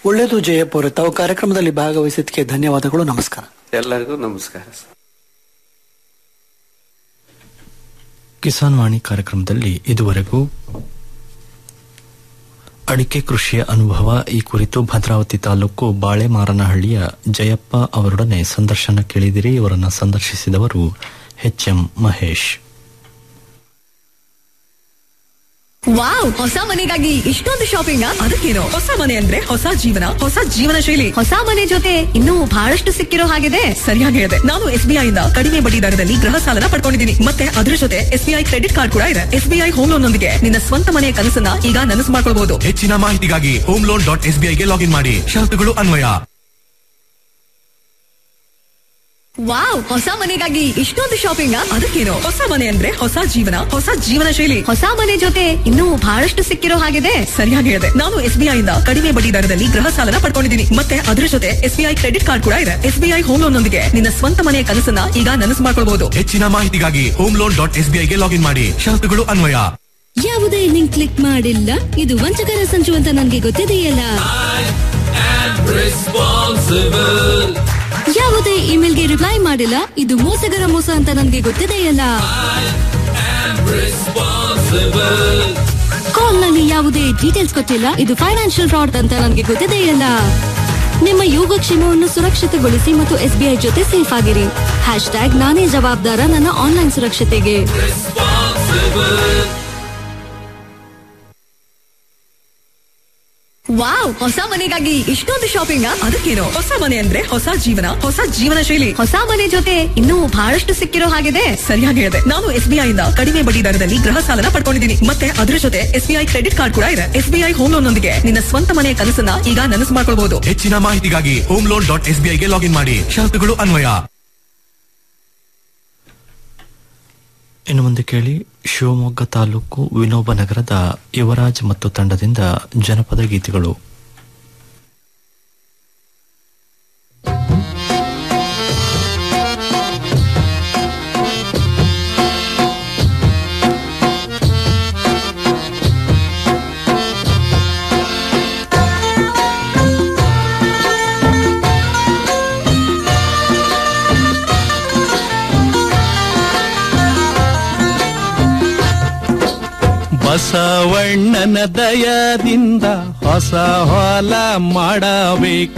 ಒಳ್ಳೆಯದು ಜಯಪ್ಪ ಅವರೇ ತಾವು ಕಾರ್ಯಕ್ರಮದಲ್ಲಿ ಭಾಗವಹಿಸಿದ್ದಕ್ಕೆ ಧನ್ಯವಾದಗಳು ನಮಸ್ಕಾರ ಎಲ್ಲರಿಗೂ ನಮಸ್ಕಾರ ಸರ್ ಕಿಸಾನ್ ವಾಣಿ ಕಾರ್ಯಕ್ರಮದಲ್ಲಿ ಇದುವರೆಗೂ ಅಡಿಕೆ ಕೃಷಿಯ ಅನುಭವ ಈ ಕುರಿತು ಭದ್ರಾವತಿ ತಾಲೂಕು ಬಾಳೆಮಾರನಹಳ್ಳಿಯ ಜಯಪ್ಪ ಅವರೊಡನೆ ಸಂದರ್ಶನ ಕೇಳಿದಿರಿ ಇವರನ್ನು ಸಂದರ್ಶಿಸಿದವರು ಎಚ್ ಎಂ ಮಹೇಶ್ ವಾವ್ ಹೊಸ ಮನೆಗಾಗಿ ಇಷ್ಟೊಂದು ಶಾಪಿಂಗ್ ಅದಕ್ಕೇನು ಹೊಸ ಮನೆ ಅಂದ್ರೆ ಹೊಸ ಜೀವನ ಹೊಸ ಜೀವನ ಶೈಲಿ ಹೊಸ ಮನೆ ಜೊತೆ ಇನ್ನೂ ಬಹಳಷ್ಟು ಸಿಕ್ಕಿರೋ ಹಾಗಿದೆ ಸರಿಯಾಗಿ ಹೇಳಿದೆ ನಾನು ಎಸ್ ಬಿ ಇಂದ ಕಡಿಮೆ ಬಡ್ಡಿ ದರದಲ್ಲಿ ಗೃಹ ಸಾಲನ ಪಡ್ಕೊಂಡಿದ್ದೀನಿ ಮತ್ತೆ ಅದ್ರ ಜೊತೆ S B I credit card ಕೂಡ ಇದೆ S B I home loan ನೊಂದಿಗೆ ನಿನ್ನ ಸ್ವಂತ ಮನೆಯ ಕನಸನ್ನ ಈಗ ನನಸು ಮಾಡ್ಕೊಳ್ಬಹುದು ಹೆಚ್ಚಿನ ಮಾಹಿತಿಗಾಗಿ ಹೋಮ್ ಲೋನ್ ಡಾಟ್ ಎಸ್ ಗೆ ಲಾಗಿನ್ ಮಾಡಿ ಷರತ್ತುಗಳು ಅನ್ವಯ ವಾವ್ ಹೊಸ ಮನೆಗಾಗಿ ಇಷ್ಟೊಂದು ಶಾಪಿಂಗ್ ಅದಕ್ಕೇನು ಹೊಸ ಮನೆ ಅಂದ್ರೆ ಹೊಸ ಜೀವನ ಹೊಸ ಜೀವನ ಶೈಲಿ ಹೊಸ ಮನೆ ಜೊತೆ ಇನ್ನೂ ಬಹಳಷ್ಟು ಸಿಕ್ಕಿರೋ ಹಾಗಿದೆ ಸರಿಯಾಗಿ ಹೇಳಿದೆ ನಾನು ಎಸ್ ಬಿ ಇಂದ ಕಡಿಮೆ ಬಡ್ಡಿ ದರದಲ್ಲಿ ಗೃಹ ಸಾಲನ ಪಡ್ಕೊಂಡಿದ್ದೀನಿ ಮತ್ತೆ ಅದ್ರ ಜೊತೆ S B I credit card ಕೂಡ ಇದೆ S B I home loan ನೊಂದಿಗೆ ನಿನ್ನ ಸ್ವಂತ ಮನೆಯ ಕನಸನ್ನ ಈಗ ನನಸು ಮಾಡ್ಕೊಳ್ಬಹುದು ಹೆಚ್ಚಿನ ಮಾಹಿತಿಗಾಗಿ ಹೋಮ್ ಲೋನ್ ಡಾಟ್ ಎಸ್ ಗೆ ಲಾಗಿನ್ ಮಾಡಿ ಷರತ್ತುಗಳು ಅನ್ವಯ ಯಾವುದೇ ಲಿಂಕ್ ಕ್ಲಿಕ್ ಮಾಡಿಲ್ಲ ಇದು ವಂಚಕರ ಸಂಚು ಅಂತ ನನಗೆ ಗೊತ್ತಿದೆಯಲ್ಲ ಯಾವುದೇ ಇಮೇಲ್ಗೆ ರಿಪ್ಲೈ ಮಾಡಿಲ್ಲ ಇದು ಮೋಸಗರ ಮೋಸ ಅಂತ ನನಗೆ ಗೊತ್ತಿದೆಯಲ್ಲ ಕಾಲ್ ನಲ್ಲಿ ಯಾವುದೇ ಡೀಟೇಲ್ಸ್ ಕೊಟ್ಟಿಲ್ಲ ಇದು ಫೈನಾನ್ಷಿಯಲ್ ಫ್ರಾಡ್ ಅಂತ ನನಗೆ ಗೊತ್ತಿದೆಯಲ್ಲ ನಿಮ್ಮ ಯೋಗಕ್ಷೇಮವನ್ನು ಸುರಕ್ಷಿತಗೊಳಿಸಿ ಮತ್ತು ಎಸ್ಬಿಐ ಜೊತೆ ಸೇಫ್ ಆಗಿರಿ ಹ್ಯಾಶ್ ಟ್ಯಾಗ್ ನಾನೇ ಜವಾಬ್ದಾರ ನನ್ನ ಆನ್ಲೈನ್ ಸುರಕ್ಷತೆಗೆ ವಾವ್ ಹೊಸ ಮನೆಗಾಗಿ ಇಷ್ಟೊಂದು ಶಾಪಿಂಗ್ ಅದಕ್ಕೇನು ಹೊಸ ಮನೆ ಅಂದ್ರೆ ಹೊಸ ಜೀವನ ಹೊಸ ಜೀವನ ಶೈಲಿ ಹೊಸ ಮನೆ ಜೊತೆ ಇನ್ನೂ ಬಹಳಷ್ಟು ಸಿಕ್ಕಿರೋ ಹಾಗಿದೆ ಸರಿಯಾಗಿ ಹೇಳಿದೆ ನಾನು ಎಸ್ ಬಿ ಇಂದ ಕಡಿಮೆ ಬಡ್ಡಿ ದರದಲ್ಲಿ ಗೃಹ ಸಾಲನ ಪಡ್ಕೊಂಡಿದ್ದೀನಿ ಮತ್ತೆ ಅದ್ರ ಜೊತೆ S B I credit card ಕೂಡ ಇದೆ S B I home loan ನೊಂದಿಗೆ ನಿನ್ನ ಸ್ವಂತ ಮನೆಯ ಕನಸನ್ನ ಈಗ ನನಸು ಮಾಡ್ಕೊಳ್ಬಹುದು ಹೆಚ್ಚಿನ ಮಾಹಿತಿಗಾಗಿ ಹೋಮ್ ಲೋನ್ ಡಾಟ್ ಎಸ್ ಗೆ ಲಾಗಿನ್ ಮಾಡಿ ಷರತ್ತುಗಳು ಅನ್ವಯ ಇನ್ನು ಮುಂದೆ ಕೇಳಿ ಶಿವಮೊಗ್ಗ ತಾಲೂಕು ವಿನೋಬ ನಗರದ ಯುವರಾಜ್ ಮತ್ತು ತಂಡದಿಂದ ಜನಪದ ಗೀತೆಗಳು ಬಸವಣ್ಣನ ದಯದಿಂದ ಹೊಸ ಹೊಲ ಮಾಡಬೇಕ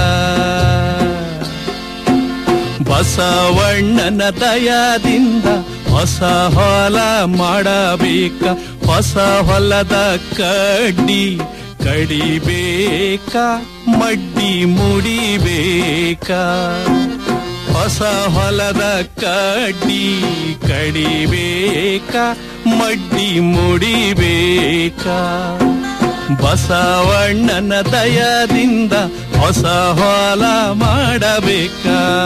ಬಸವಣ್ಣನ ದಯದಿಂದ ಹೊಸ ಹೊಲ ಮಾಡಬೇಕ ಹೊಸ ಹೊಲದ ಕಡ್ಡಿ ಕಡಿಬೇಕ ಮಡ್ಡಿ ಮುಡಿಬೇಕ ಹೊಸ ಹೊಲದ ಕಡ್ಡಿ ಕಡಿಬೇಕ ಮಡ್ಡಿ ಮುಡಿಬೇಕ ಬಸವಣ್ಣನ ದಯದಿಂದ ಹೊಸ ಹೊಲ ಮಾಡಬೇಕ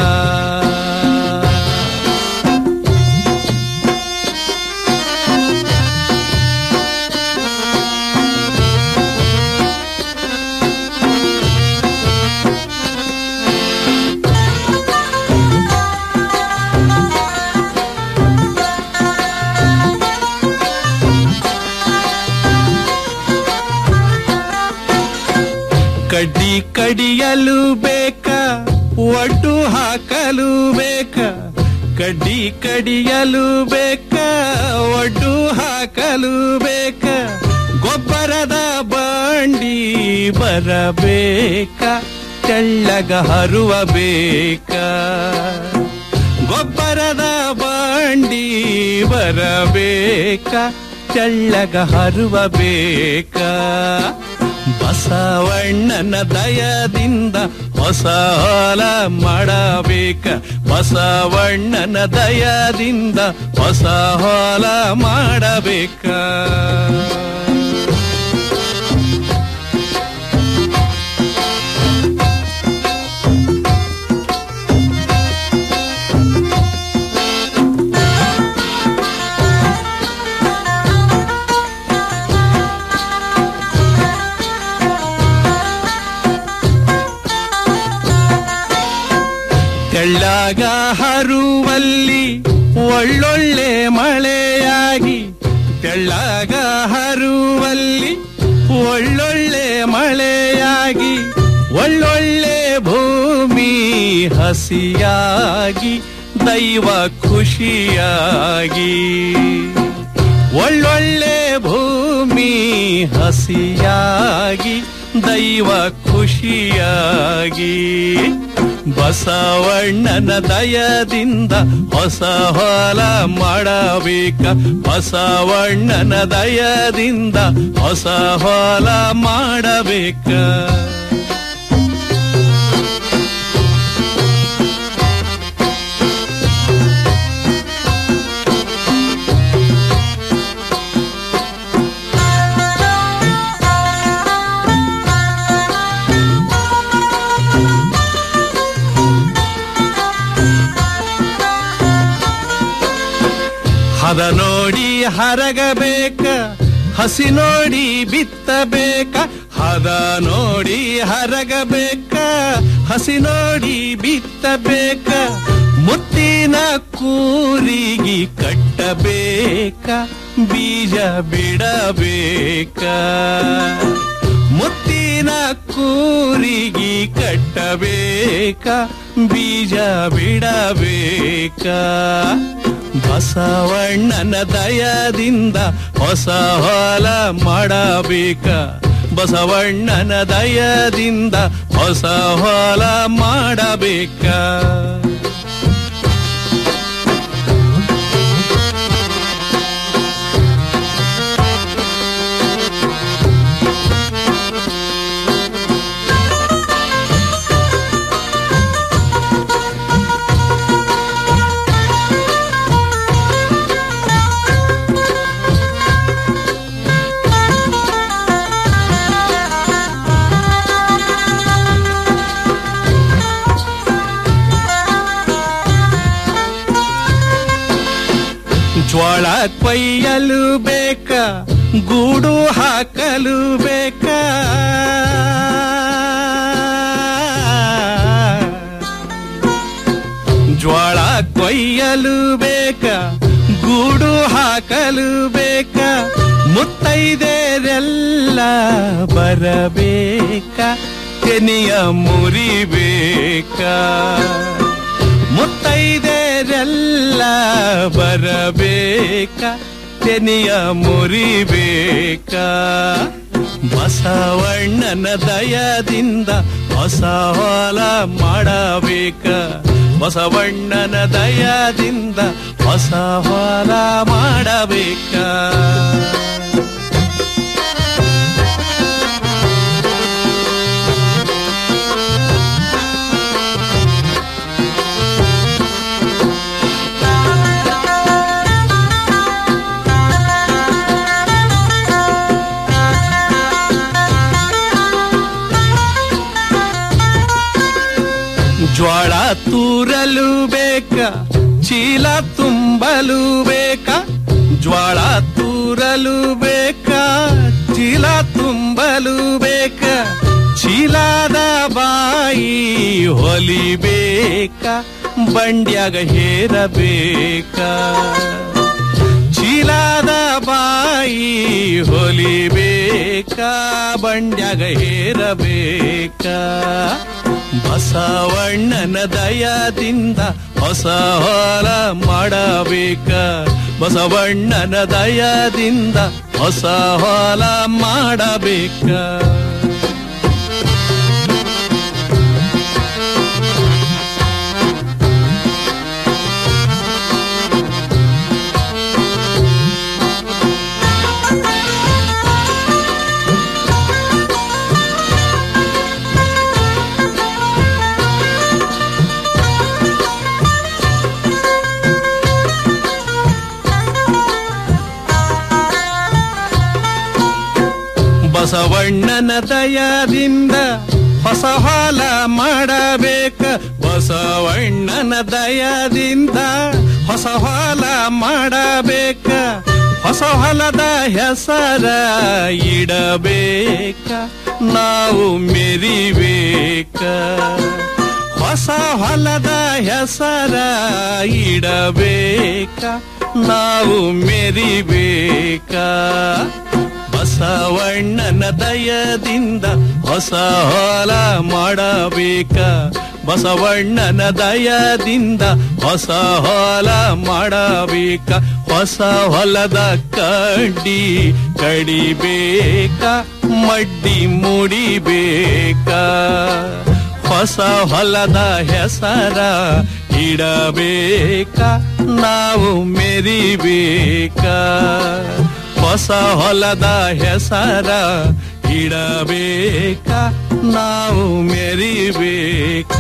ಕಡ್ಡಿ ಕಡಿಯಲು ಬೇಕ ಒಡ್ಡು ಹಾಕಲು ಬೇಕ ಕಡ್ಡಿ ಕಡಿಯಲು ಬೇಕ ಒಡ್ಡು ಹಾಕಲು ಬೇಕ ಗೊಬ್ಬರದ ಬಂಡಿ ಬರಬೇಕ ತೆಳ್ಳಗ ಹರುವ ಬೇಕ ಗೊಬ್ಬರದ ಬಂಡಿ ಬರಬೇಕ ತೆಳ್ಳಗ ಹರುವ ಬೇಕ ಬಸವಣ್ಣನ ದಯದಿಂದ ಹೊಸ ಹೊಲ ಮಾಡಬೇಕ ಬಸವಣ್ಣನ ದಯದಿಂದ ಹೊಸ ಹೊಲ ಮಾಡಬೇಕ ತೆಳ್ಳಗ ಹರುವಲ್ಲಿ ಒಳ್ಳೊಳ್ಳೆ ಮಳೆಯಾಗಿ ತೆಳ್ಳಗ ಹರುವಲ್ಲಿ ಒಳ್ಳೊಳ್ಳೆ ಮಳೆಯಾಗಿ ಒಳ್ಳೊಳ್ಳೆ ಭೂಮಿ ಹಸಿಯಾಗಿ ದೈವ ಖುಷಿಯಾಗಿ ಒಳ್ಳೊಳ್ಳೆ ಭೂಮಿ ಹಸಿಯಾಗಿ ದೈವ ಖುಷಿಯಾಗಿ ಬಸವಣ್ಣನ ದಯದಿಂದ ಹೊಸ ಹೊಲ ಮಾಡಬೇಕ ಬಸವಣ್ಣನ ದಯದಿಂದ ಹೊಸ ಹೊಲ ಮಾಡಬೇಕ ಹದ ನೋಡಿ ಹರಗಬೇಕ ಹಸಿ ನೋಡಿ ಬಿತ್ತಬೇಕ ಹದ ನೋಡಿ ಹರಗಬೇಕ ಹಸಿ ನೋಡಿ ಬಿತ್ತಬೇಕ ಮುತ್ತಿನ ಕೂರಿಗಿ ಕಟ್ಟಬೇಕ ಬೀಜ ಬಿಡಬೇಕ ಮುತ್ತಿನ ಕೂರಿಗಿ ಕಟ್ಟಬೇಕ ಬೀಜ ಬಿಡಬೇಕ ಬಸವಣ್ಣನ ದಯದಿಂದ ಹೊಸ ಹೊಲ ಮಾಡಬೇಕ ಬಸವಣ್ಣನ ದಯದಿಂದ ಹೊಸ ಹೊಲ ಮಾಡಬೇಕ ಜ್ವಾಳ ಕೊಯ್ಯಲು ಬೇಕ ಗೂಡು ಹಾಕಲು ಬೇಕ ಜ್ವಾಳ ಕೊಯ್ಯಲು ಬೇಕ ಗೂಡು ಹಾಕಲು ಬೇಕ ಮುತ್ತೈದೆರೆಲ್ಲ ಬರಬೇಕ ತೆನಿಯ ಮುರಿಬೇಕ ಮುತ್ತೈದೆರೆಲ್ಲ ಬರಬೇಕ ತೆನಿಯ ಮುರಿಬೇಕ ಬಸವಣ್ಣನ ದಯದಿಂದ ಹೊಸ ಹೊಲ ಮಾಡಬೇಕ ಬಸವಣ್ಣನ ದಯದಿಂದ ಹೊಸ ಹೊಲ ಮಾಡಬೇಕ ಜ್ವಾಳ ತೂರಲು ಬೇಕ ಚೀಲ ತುಂಬಲು ಬೇಕ ಜ್ವಾಳ ತೂರಲು ಬೇಕ ಚೀಲ ತುಂಬಲು ಬೇಕ ಚೀಲದ ಬಾಯಿ ಹೊಲಿಬೇಕ ಬಂಡ್ಯಾಗ ಹೇರಬೇಕ ಚೀಲದ ಬಾಯಿ ಹೊಲಿಬೇಕ ಬಂಡ್ಯಾಗ ಹೇರಬೇಕ ಬಸವಣ್ಣನ ದಯದಿಂದ ಹೊಸ ಹೊಲ ಮಾಡಬೇಕ ಬಸವಣ್ಣನ ದಯದಿಂದ ಹೊಸ ಹೊಲ ಮಾಡಬೇಕ ಬಸವಣ್ಣನ ದಯದಿಂದ ಹೊಸ ಹೊಲ ಮಾಡಬೇಕ ಬಸವಣ್ಣನ ದಯದಿಂದ ಹೊಸ ಹೊಲ ಮಾಡಬೇಕ ಹೊಸ ಹೊಲದ ಹೆಸರ ಇಡಬೇಕ ನಾವು ಮೆರಿಬೇಕ ಹೊಸ ಹೊಲದ ಹೆಸರ ಇಡಬೇಕ ನಾವು ಮೆರಿಬೇಕ ಬಸವಣ್ಣನ ದಯದಿಂದ ಹೊಸ ಹೊಲ ಮಾಡಬೇಕ ಬಸವಣ್ಣನ ದಯದಿಂದ ಹೊಸ ಹೊಲ ಮಾಡಬೇಕ ಹೊಸ ಹೊಲದ ಕಡ್ಡಿ ಕಡಿಬೇಕ ಮಡ್ಡಿ ಮುಡಿಬೇಕ ಹೊಸ ಹೊಲದ ಹೆಸರ ಇಡಬೇಕ ನಾವು ಮೆರಿಬೇಕ ಹೊಸ ಹೊಲದ ಹೆಸರ ಇಡಬೇಕ ನಾವು ಮೆರಿಬೇಕ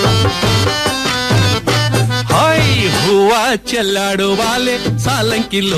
ಹಾಯ್ ಹೂವ ಚೆಲ್ಲಾಡುವಾಲೆ ಸಾಲಂಕಿಲ್ಲೋ